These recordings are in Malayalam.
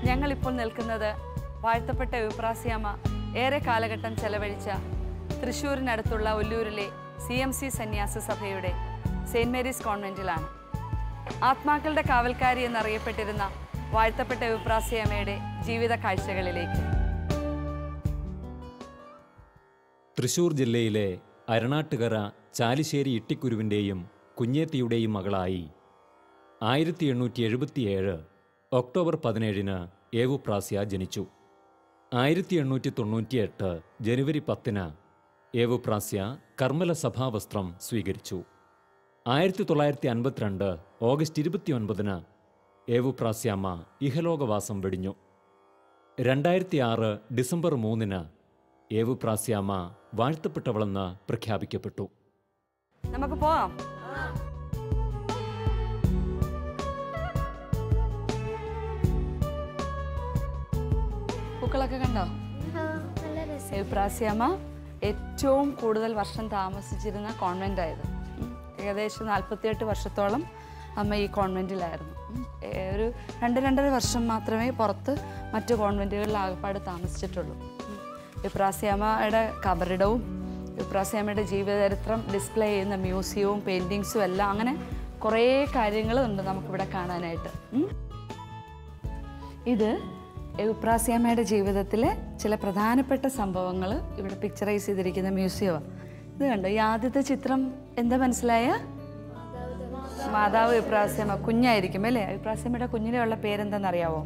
ഞങ്ങളിപ്പോൾ നിൽക്കുന്നത് വാഴ്ത്തപ്പെട്ട വിപ്രാസിയാമ്മ ഏറെ കാലഘട്ടം ചെലവഴിച്ച തൃശ്ശൂരിനടുത്തുള്ള ഒല്ലൂരിലെ സി എം സി സന്യാസ സഭയുടെ സെയിൻറ് മേരീസ് കോൺവെൻറ്റിലാണ് ആത്മാക്കളുടെ കാവൽക്കാരി എന്നറിയപ്പെട്ടിരുന്ന വാഴ്ത്തപ്പെട്ട വിപ്രാസിയാമ്മയുടെ ജീവിത കാഴ്ചകളിലേക്ക് തൃശൂർ ജില്ലയിലെ അരണാട്ടുകര ചാലിശ്ശേരി ഇട്ടിക്കുരുവിൻ്റെയും കുഞ്ഞേത്തിയുടെയും മകളായി ആയിരത്തി എണ്ണൂറ്റി എഴുപത്തിയേഴ് ഒക്ടോബർ പതിനേഴിന് ഏവുപ്രാസ്യ ജനിച്ചു ആയിരത്തി എണ്ണൂറ്റി തൊണ്ണൂറ്റിയെട്ട് ജനുവരി പത്തിന് ഏവുപ്രാസ്യ കർമ്മല സഭാവസ്ത്രം സ്വീകരിച്ചു ആയിരത്തി തൊള്ളായിരത്തി അൻപത്തിരണ്ട് ഓഗസ്റ്റ് ഇരുപത്തിയൊൻപതിന് ഏവുപ്രാസ്യാമ്മ ഇഹലോകവാസം വെടിഞ്ഞു രണ്ടായിരത്തി ആറ് ഡിസംബർ മൂന്നിന് ഏവുപ്രാസ്യാമ്മ വാഴ്ത്തപ്പെട്ടവളെന്ന് പ്രഖ്യാപിക്കപ്പെട്ടു നമുക്ക് പോവാം പൂക്കളൊക്കെ കണ്ടോ നല്ല രസം എബ്രാസിയമ്മ ഏറ്റവും കൂടുതൽ വർഷം താമസിച്ചിരുന്ന കോൺവെൻ്റ് ആയത് ഉം. ഏകദേശം നാൽപ്പത്തിയെട്ട് വർഷത്തോളം അമ്മ ഈ കോൺവെൻറ്റിലായിരുന്നു ഉം. ഏ, ഒരു രണ്ട് രണ്ടര വർഷം മാത്രമേ പുറത്ത് മറ്റു കോൺവെൻറ്റുകളിൽ ആകപ്പാട് താമസിച്ചിട്ടുള്ളൂ ഉം. എബ്രാസിയമ്മയുടെ കബറിടവും എബ്രാസിയമ്മയുടെ ജീവചരിത്രം ഡിസ്പ്ലേ ചെയ്യുന്ന മ്യൂസിയവും പെയിൻറ്റിങ്സും എല്ലാം അങ്ങനെ കുറേ കാര്യങ്ങളുണ്ട് നമുക്കിവിടെ കാണാനായിട്ട് ഉം. ഇത് എവുപ്രാസിയമ്മയുടെ ജീവിതത്തിലെ ചില പ്രധാനപ്പെട്ട സംഭവങ്ങൾ ഇവിടെ പിക്ചറൈസ് ചെയ്തിരിക്കുന്ന മ്യൂസിയമാണ് ഇത് കണ്ടോ ഈ ആദ്യത്തെ ചിത്രം എന്താ മനസ്സിലായ മാതാവ് വിപ്രാസ്യമ്മ കുഞ്ഞായിരിക്കും അല്ലേ വിപ്രാസ്യമ്മയുടെ കുഞ്ഞിനുള്ള പേരെന്താണെന്നറിയാവോ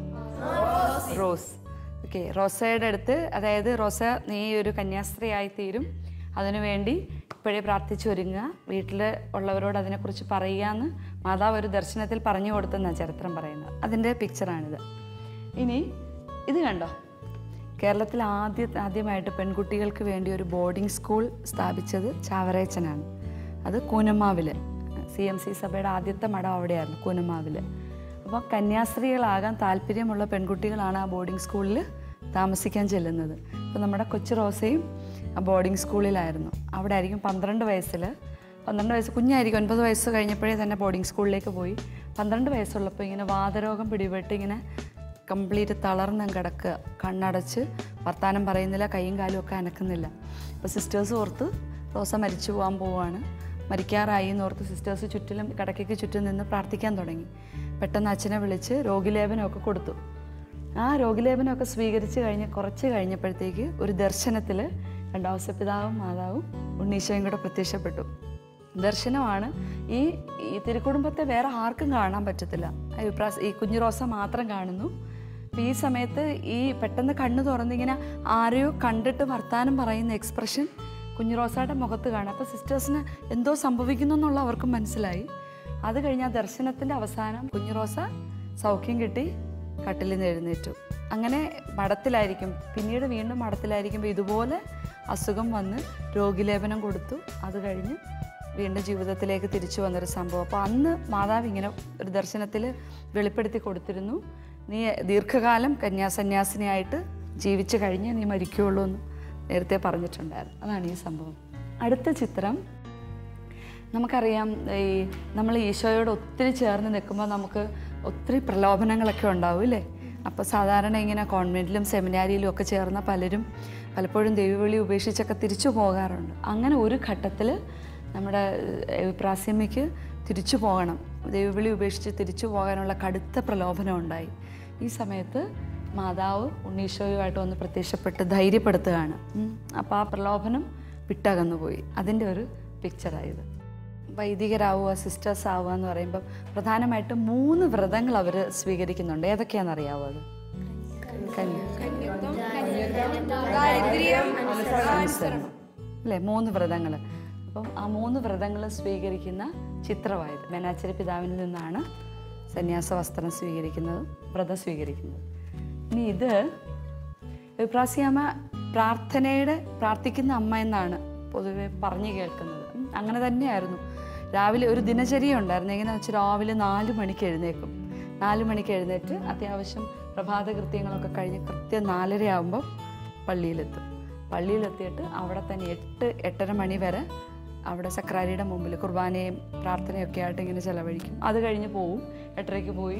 റോസ് ഓക്കെ റോസയുടെ അടുത്ത് അതായത് റോസ നീ ഒരു കന്യാസ്ത്രീയായി തീരും അതിനുവേണ്ടി ഇപ്പോഴേ പ്രാർത്ഥിച്ചൊരുങ്ങുക വീട്ടിൽ ഉള്ളവരോട് അതിനെക്കുറിച്ച് പറയുക എന്ന് മാതാവ് ഒരു ദർശനത്തിൽ പറഞ്ഞു കൊടുത്തെന്നാണ് ചരിത്രം പറയുന്നത് അതിൻ്റെ പിക്ചറാണിത് ഇനി ഇത് കണ്ടോ കേരളത്തിൽ ആദ്യ ആദ്യമായിട്ട് പെൺകുട്ടികൾക്ക് വേണ്ടി ഒരു ബോർഡിംഗ് സ്കൂൾ സ്ഥാപിച്ചത് ചാവറേച്ചനാണ് അത് കൂനമ്മാവിൽ സി എം സി സഭയുടെ ആദ്യത്തെ മഠം അവിടെയായിരുന്നു കൂനമ്മാവിൽ അപ്പോൾ കന്യാസ്ത്രീകളാകാൻ താല്പര്യമുള്ള പെൺകുട്ടികളാണ് ആ ബോർഡിംഗ് സ്കൂളിൽ താമസിക്കാൻ ചെല്ലുന്നത് അപ്പോൾ നമ്മുടെ കൊച്ചു റോസയും ആ ബോർഡിംഗ് സ്കൂളിലായിരുന്നു അവിടെ ആയിരിക്കും പന്ത്രണ്ട് വയസ്സിൽ പന്ത്രണ്ട് വയസ്സ് കുഞ്ഞായിരിക്കും ഒൻപത് വയസ്സ് കഴിഞ്ഞപ്പോഴേ തന്നെ ബോർഡിംഗ് സ്കൂളിലേക്ക് പോയി പന്ത്രണ്ട് വയസ്സുള്ളപ്പോൾ ഇങ്ങനെ വാതരോഗം പിടിപെട്ട് ഇങ്ങനെ കംപ്ലീറ്റ് തളർന്നും കിടക്കുക കണ്ണടച്ച് വർത്താനം പറയുന്നില്ല കൈയും കാലും ഒക്കെ അനക്കുന്നില്ല അപ്പോൾ സിസ്റ്റേഴ്സ് ഓർത്ത് റോസ മരിച്ചു പോകാൻ പോവുകയാണ് മരിക്കാറായി എന്നോർത്ത് സിസ്റ്റേഴ്സ് ചുറ്റിലും കിടക്കയ്ക്ക് ചുറ്റും നിന്ന് പ്രാർത്ഥിക്കാൻ തുടങ്ങി പെട്ടെന്ന് അച്ഛനെ വിളിച്ച് രോഗിലേപനമൊക്കെ കൊടുത്തു ആ രോഗിലേപനമൊക്കെ സ്വീകരിച്ച് കഴിഞ്ഞ് കുറച്ച് കഴിഞ്ഞപ്പോഴത്തേക്ക് ഒരു ദർശനത്തിൽ രണ്ടാമത്തെ പിതാവും മാതാവും ഉണ്ണീശോയും കൂടെ പ്രത്യക്ഷപ്പെട്ടു ദർശനമാണ് ഈ ഈ തിരുക്കുടുംബത്തെ വേറെ ആർക്കും കാണാൻ പറ്റത്തില്ല ഈ പ്രാസ്- ഈ കുഞ്ഞു റോസ മാത്രം കാണുന്നു അപ്പം ഈ സമയത്ത് ഈ പെട്ടെന്ന് കണ്ണ് തുറന്നിങ്ങനെ ആരെയോ കണ്ടിട്ട് വർത്താനം പറയുന്ന എക്സ്പ്രഷൻ കുഞ്ഞു റോസയുടെ മുഖത്ത് കാണാം അപ്പോൾ സിസ്റ്റേഴ്സിന് എന്തോ സംഭവിക്കുന്നു എന്നുള്ള അവർക്ക് മനസ്സിലായി അത് കഴിഞ്ഞ് ആ ദർശനത്തിൻ്റെ അവസാനം കുഞ്ഞു റോസ സൗഖ്യം കിട്ടി കട്ടിലിൽ നിന്ന് എഴുന്നേറ്റു അങ്ങനെ മഠത്തിലായിരിക്കും പിന്നീട് വീണ്ടും മഠത്തിലായിരിക്കുമ്പോൾ ഇതുപോലെ അസുഖം വന്ന് രോഗിലേപനം കൊടുത്തു അത് കഴിഞ്ഞ് വീണ്ടും ജീവിതത്തിലേക്ക് തിരിച്ചു വന്നൊരു സംഭവം അപ്പോൾ അന്ന് മാതാവ് ഇങ്ങനെ ഒരു ദർശനത്തിൽ വെളിപ്പെടുത്തി കൊടുത്തിരുന്നു നീ ദീർഘകാലം കന്യാസന്യാസിനിയായിട്ട് ജീവിച്ചു കഴിഞ്ഞ് നീ മരിക്കുകയുള്ളൂ എന്ന് നേരത്തെ പറഞ്ഞിട്ടുണ്ടായിരുന്നു അതാണ് ഈ സംഭവം അടുത്ത ചിത്രം നമുക്കറിയാം ഈ നമ്മൾ ഈശോയോട് ഒത്തിരി ചേർന്ന് നിൽക്കുമ്പോൾ നമുക്ക് ഒത്തിരി പ്രലോഭനങ്ങളൊക്കെ ഉണ്ടാവും ഇല്ലേ അപ്പോൾ സാധാരണ ഇങ്ങനെ കോൺവെൻറ്റിലും സെമിനാരിയിലും ഒക്കെ ചേർന്ന പലരും പലപ്പോഴും ദൈവവിളി ഉപേക്ഷിച്ചൊക്കെ തിരിച്ചു പോകാറുണ്ട് അങ്ങനെ ഒരു ഘട്ടത്തിൽ നമ്മുടെ പ്രാസ്യമ്മയ്ക്ക് തിരിച്ചു പോകണം ദൈവവിളി ഉപേക്ഷിച്ച് തിരിച്ചു പോകാനുള്ള കടുത്ത പ്രലോഭനം ഉണ്ടായി ഈ സമയത്ത് മാതാവ് ഉണ്ണീശോയുമായിട്ട് വന്ന് പ്രത്യക്ഷപ്പെട്ട് ധൈര്യപ്പെടുത്തുകയാണ് അപ്പോൾ ആ പ്രലോഭനം വിട്ടകന്നു പോയി അതിൻ്റെ ഒരു പിക്ചറായത് വൈദികരാവുക സിസ്റ്റേഴ്സ് ആവുക എന്ന് പറയുമ്പോൾ പ്രധാനമായിട്ടും മൂന്ന് വ്രതങ്ങൾ അവർ സ്വീകരിക്കുന്നുണ്ട് ഏതൊക്കെയാണെന്ന് അറിയാവോ അത് അനുസരണം അല്ലേ മൂന്ന് വ്രതങ്ങൾ അപ്പം ആ മൂന്ന് വ്രതങ്ങൾ സ്വീകരിക്കുന്ന ചിത്രമായത് മേനാച്ചരി പിതാവിൽ നിന്നാണ് സന്യാസ വസ്ത്രം സ്വീകരിക്കുന്നതും വ്രതം സ്വീകരിക്കുന്നത് ഇനി ഇത് വിപ്രാസിയാമ്മ പ്രാർത്ഥനയുടെ പ്രാർത്ഥിക്കുന്ന അമ്മ എന്നാണ് പൊതുവെ പറഞ്ഞു കേൾക്കുന്നത് ഉം, അങ്ങനെ തന്നെയായിരുന്നു രാവിലെ ഒരു ദിനചര്യ ഉണ്ടായിരുന്നു എങ്ങനെയാണെന്ന് വെച്ചാൽ രാവിലെ നാല് മണിക്ക് എഴുന്നേക്കും നാല് മണിക്ക് എഴുന്നേറ്റ് അത്യാവശ്യം പ്രഭാത കൃത്യങ്ങളൊക്കെ കഴിഞ്ഞ് കൃത്യം നാലര ആകുമ്പോൾ പള്ളിയിലെത്തും പള്ളിയിലെത്തിയിട്ട് അവിടെ തന്നെ എട്ട് എട്ടര മണി വരെ അവിടെ സക്രാരിയുടെ മുമ്പിൽ കുർബാനയും പ്രാർത്ഥനയൊക്കെ ആയിട്ട് ഇങ്ങനെ ചിലവഴിക്കും അത് കഴിഞ്ഞ് പോവും എട്ടരയ്ക്ക് പോയി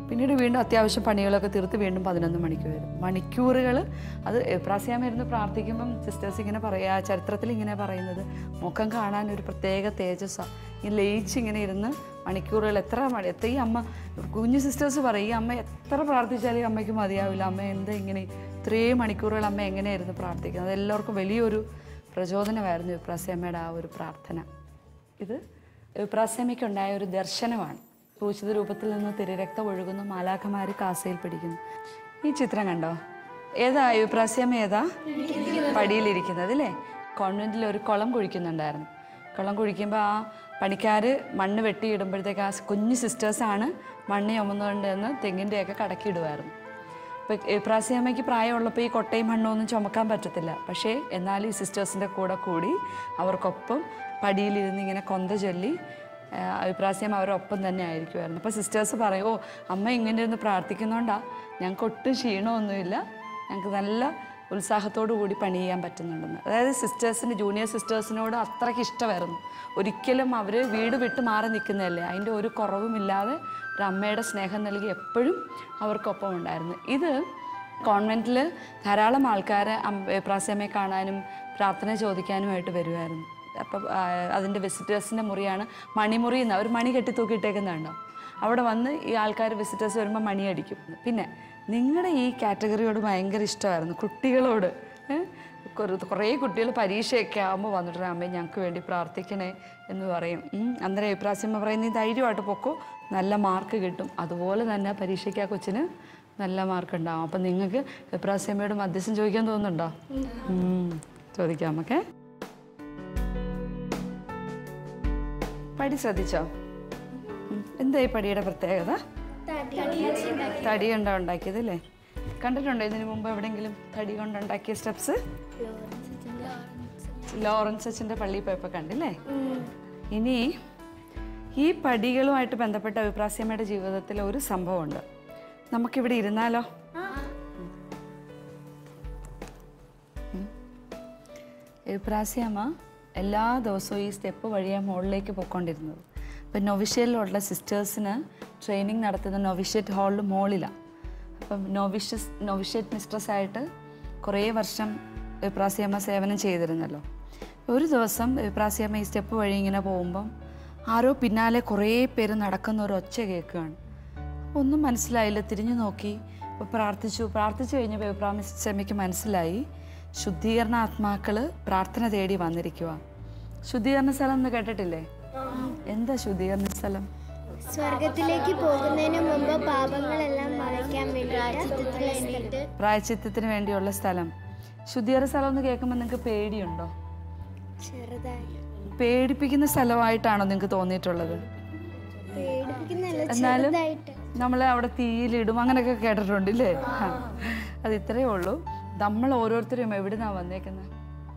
പിന്നീട് വീണ്ടും അത്യാവശ്യം പണികളൊക്കെ തീർത്ത് വീണ്ടും പതിനൊന്ന് മണിക്ക് വരും മണിക്കൂറുകൾ അത് പ്രാസ്യാമ ഇരുന്ന് പ്രാർത്ഥിക്കുമ്പം സിസ്റ്റേഴ്സ് ഇങ്ങനെ പറയാ ചരിത്രത്തിൽ ഇങ്ങനെ പറയുന്നത് മുഖം കാണാൻ ഒരു പ്രത്യേക തേജസ്സാണ് ഈ ലയിച്ച് ഇങ്ങനെ ഇരുന്ന് മണിക്കൂറുകൾ എത്ര മണി എത്ര ഈ അമ്മ കുഞ്ഞു സിസ്റ്റേഴ്സ് പറയും ഈ അമ്മ എത്ര പ്രാർത്ഥിച്ചാലും ഈ അമ്മയ്ക്ക് മതിയാവില്ല അമ്മ എന്താ ഇങ്ങനെ ഇത്രയും മണിക്കൂറുകൾ അമ്മ എങ്ങനെയായിരുന്നു പ്രാർത്ഥിക്കുന്നത് അത് എല്ലാവർക്കും വലിയൊരു പ്രചോദനമായിരുന്നു വിപ്രാസ്യമ്മയുടെ ആ ഒരു പ്രാർത്ഥന ഇത് വിപ്രാസ്യമ്മയ്ക്കുണ്ടായ ഒരു ദർശനമാണ് സൂചിത രൂപത്തിൽ നിന്ന് തിരരക്തം ഒഴുകുന്നു മാലാഖമാര് കാസയിൽ പിടിക്കുന്നു ഈ ചിത്രം കണ്ടോ ഏതാ വിപ്രാസ്യമ്മ ഏതാ പടിയിലിരിക്കുന്നത് അല്ലേ കോൺവെൻറ്റിൽ ഒരു കുളം കുഴിക്കുന്നുണ്ടായിരുന്നു കുളം കുഴിക്കുമ്പോൾ ആ പണിക്കാർ മണ്ണ് വെട്ടിയിടുമ്പോഴത്തേക്ക് ആ കുഞ്ഞു സിസ്റ്റേഴ്സാണ് മണ്ണ് ചുമന്നുകൊണ്ട് എന്ന് തെങ്ങിൻ്റെയൊക്കെ കടക്കിയിടുമായിരുന്നു ഇപ്പോൾ പ്രാസിയമ്മയ്ക്ക് പ്രായമുള്ളപ്പോൾ ഈ കൊട്ടയും മണ്ണും ഒന്നും ചുമക്കാൻ പറ്റത്തില്ല പക്ഷേ എന്നാലും ഈ സിസ്റ്റേഴ്സിൻ്റെ കൂടെ കൂടി അവർക്കൊപ്പം പടിയിലിരുന്ന് ഇങ്ങനെ കൊന്ത ചൊല്ലി അഭിപ്രാസ്യം അവരൊപ്പം തന്നെ ആയിരിക്കുമായിരുന്നു അപ്പോൾ സിസ്റ്റേഴ്സ് പറയും ഓ അമ്മ ഇങ്ങനെ ഇരുന്ന് പ്രാർത്ഥിക്കുന്നതുകൊണ്ടാണ് ഞങ്ങൾക്ക് ഒട്ടും ക്ഷീണമൊന്നുമില്ല ഞങ്ങൾക്ക് നല്ല ഉത്സാഹത്തോടു കൂടി പണി ചെയ്യാൻ പറ്റുന്നുണ്ടെന്ന് അതായത് സിസ്റ്റേഴ്സിന് ജൂനിയർ സിസ്റ്റേഴ്സിനോട് അത്രയ്ക്ക് ഇഷ്ടമായിരുന്നു ഒരിക്കലും അവർ വീട് വിട്ട് മാറി നിൽക്കുന്നതല്ലേ അതിൻ്റെ ഒരു കുറവുമില്ലാതെ ഒരു അമ്മയുടെ സ്നേഹം നൽകി എപ്പോഴും അവർക്കൊപ്പം ഉണ്ടായിരുന്നു ഇത് കോൺവെൻറ്റിൽ ധാരാളം ആൾക്കാർ പ്രാസ്യമയെ കാണാനും പ്രാർത്ഥന ചോദിക്കാനുമായിട്ട് വരുമായിരുന്നു അപ്പം അതിൻ്റെ വിസിറ്റേഴ്സിൻ്റെ മുറിയാണ് മണിമുറി എന്ന് ഒരു മണി കെട്ടി തൂക്കിയിട്ടേക്കുന്നുണ്ടോ അവിടെ വന്ന് ഈ ആൾക്കാർ വിസിറ്റേഴ്സ് വരുമ്പോൾ മണി അടിക്കും പിന്നെ നിങ്ങളുടെ ഈ കാറ്റഗറിയോട് ഭയങ്കര ഇഷ്ടമായിരുന്നു കുട്ടികളോട് ഏ? കുറേ- കുറേ കുട്ടികൾ പരീക്ഷയൊക്കെ ആകുമ്പോൾ വന്നിട്ട് അമ്മേ ഞങ്ങൾക്ക് വേണ്ടി പ്രാർത്ഥിക്കണേ എന്ന് പറയും ഉം. അന്നേരം ഇപ്രാസ്യമ്മ പറയും നീ ധൈര്യമായിട്ട് പൊക്കോ നല്ല മാർക്ക് കിട്ടും അതുപോലെ തന്നെ പരീക്ഷയ്ക്ക് ആ കൊച്ചിന് നല്ല മാർക്ക് ഉണ്ടാവും അപ്പം നിങ്ങൾക്ക് ഇപ്രാസ്യമ്മയോട് മധ്യസ്ഥം ചോദിക്കാൻ തോന്നുന്നുണ്ടോ ഉം. ചോദിക്കാം നമുക്ക് പടി ശ്രദ്ധിച്ചോ ഉം. എന്താ ഈ പടിയുടെ പ്രത്യേകത തടി കൊണ്ടാ ഉണ്ടാക്കിയത് അല്ലേ കണ്ടിട്ടുണ്ടോ ഇതിനു മുമ്പ് എവിടെയെങ്കിലും തടി കൊണ്ടുണ്ടാക്കിയ സ്റ്റെപ്സ് ലോറൻസ് അച്ഛൻ്റെ പള്ളിയിൽ പോയപ്പോൾ കണ്ടില്ലേ ഇനി ഈ പടികളുമായിട്ട് ബന്ധപ്പെട്ട അഭിപ്രാസ്യമ്മയുടെ ജീവിതത്തിൽ ഒരു സംഭവമുണ്ട് നമുക്കിവിടെ ഇരുന്നാലോ എഴുപ്രാസ്യമ്മ എല്ലാ ദിവസവും ഈ സ്റ്റെപ്പ് വഴിയാണ് മുകളിലേക്ക് പോയിക്കൊണ്ടിരുന്നത് അപ്പം നൊവിഷ്യയിലുള്ള സിസ്റ്റേഴ്സിന് ട്രെയിനിങ് നടത്തുന്ന നൊവിഷ്യറ്റ് ഹാളിൽ മുകളിലാണ് അപ്പം നൊവിഷ്യസ് നൊവിഷ്യറ്റ് മിസ്ട്രസ് ആയിട്ട് കുറേ വർഷം എഴുപ്രാസ്യമ്മ സേവനം ചെയ്തിരുന്നല്ലോ ഒരു ദിവസം എഴുപ്രാസ്യമ്മ ഈ സ്റ്റെപ്പ് വഴി ഇങ്ങനെ പോകുമ്പം ആരോ പിന്നാലെ കുറേ പേര് നടക്കുന്ന ഒരു ഒച്ച കേൾക്കുകയാണ് അപ്പോൾ ഒന്നും മനസ്സിലായില്ല തിരിഞ്ഞു നോക്കി അപ്പോൾ പ്രാർത്ഥിച്ചു പ്രാർത്ഥിച്ചു കഴിഞ്ഞപ്പോൾ എഴുപ്രാസ്യമ്മയ്ക്ക് മനസ്സിലായി ശുദ്ധീകരണ ആത്മാക്കൾ പ്രാർത്ഥന തേടി വന്നിരിക്കുക ശുദ്ധീകരണ സ്ഥലം എന്ന് കേട്ടിട്ടില്ലേ എന്താ ശുദ്ധീകരണ സ്ഥലം സ്വർഗത്തിലേക്ക് പോകുന്നതിന് മുമ്പ് പാപങ്ങളെല്ലാം മറയ്ക്കാൻ വേണ്ടിയിട്ട് പ്രായച്ചിത്തത്തിന് വേണ്ടിയുള്ള സ്ഥലം ശുദ്ധീകരണ സ്ഥലം എന്ന് കേൾക്കുമ്പോൾ നിങ്ങൾക്ക് പേടിയുണ്ടോ ചെറുതായി പേടിപ്പിക്കുന്ന സ്ഥലമായിട്ടാണോ നിങ്ങൾക്ക് തോന്നിയിട്ടുള്ളത് പേടിപ്പിക്കുന്നല്ല എന്നാലും ചെറുതായിട്ട് നമ്മളെ അവിടെ തീയിലിടും അങ്ങനെയൊക്കെ കേട്ടിട്ടുണ്ടല്ലേ ആ. അത് ഇത്രയേ ഉള്ളൂ നമ്മൾ ഓരോരുത്തരും എവിടുന്നാ വന്നേക്കുന്നത്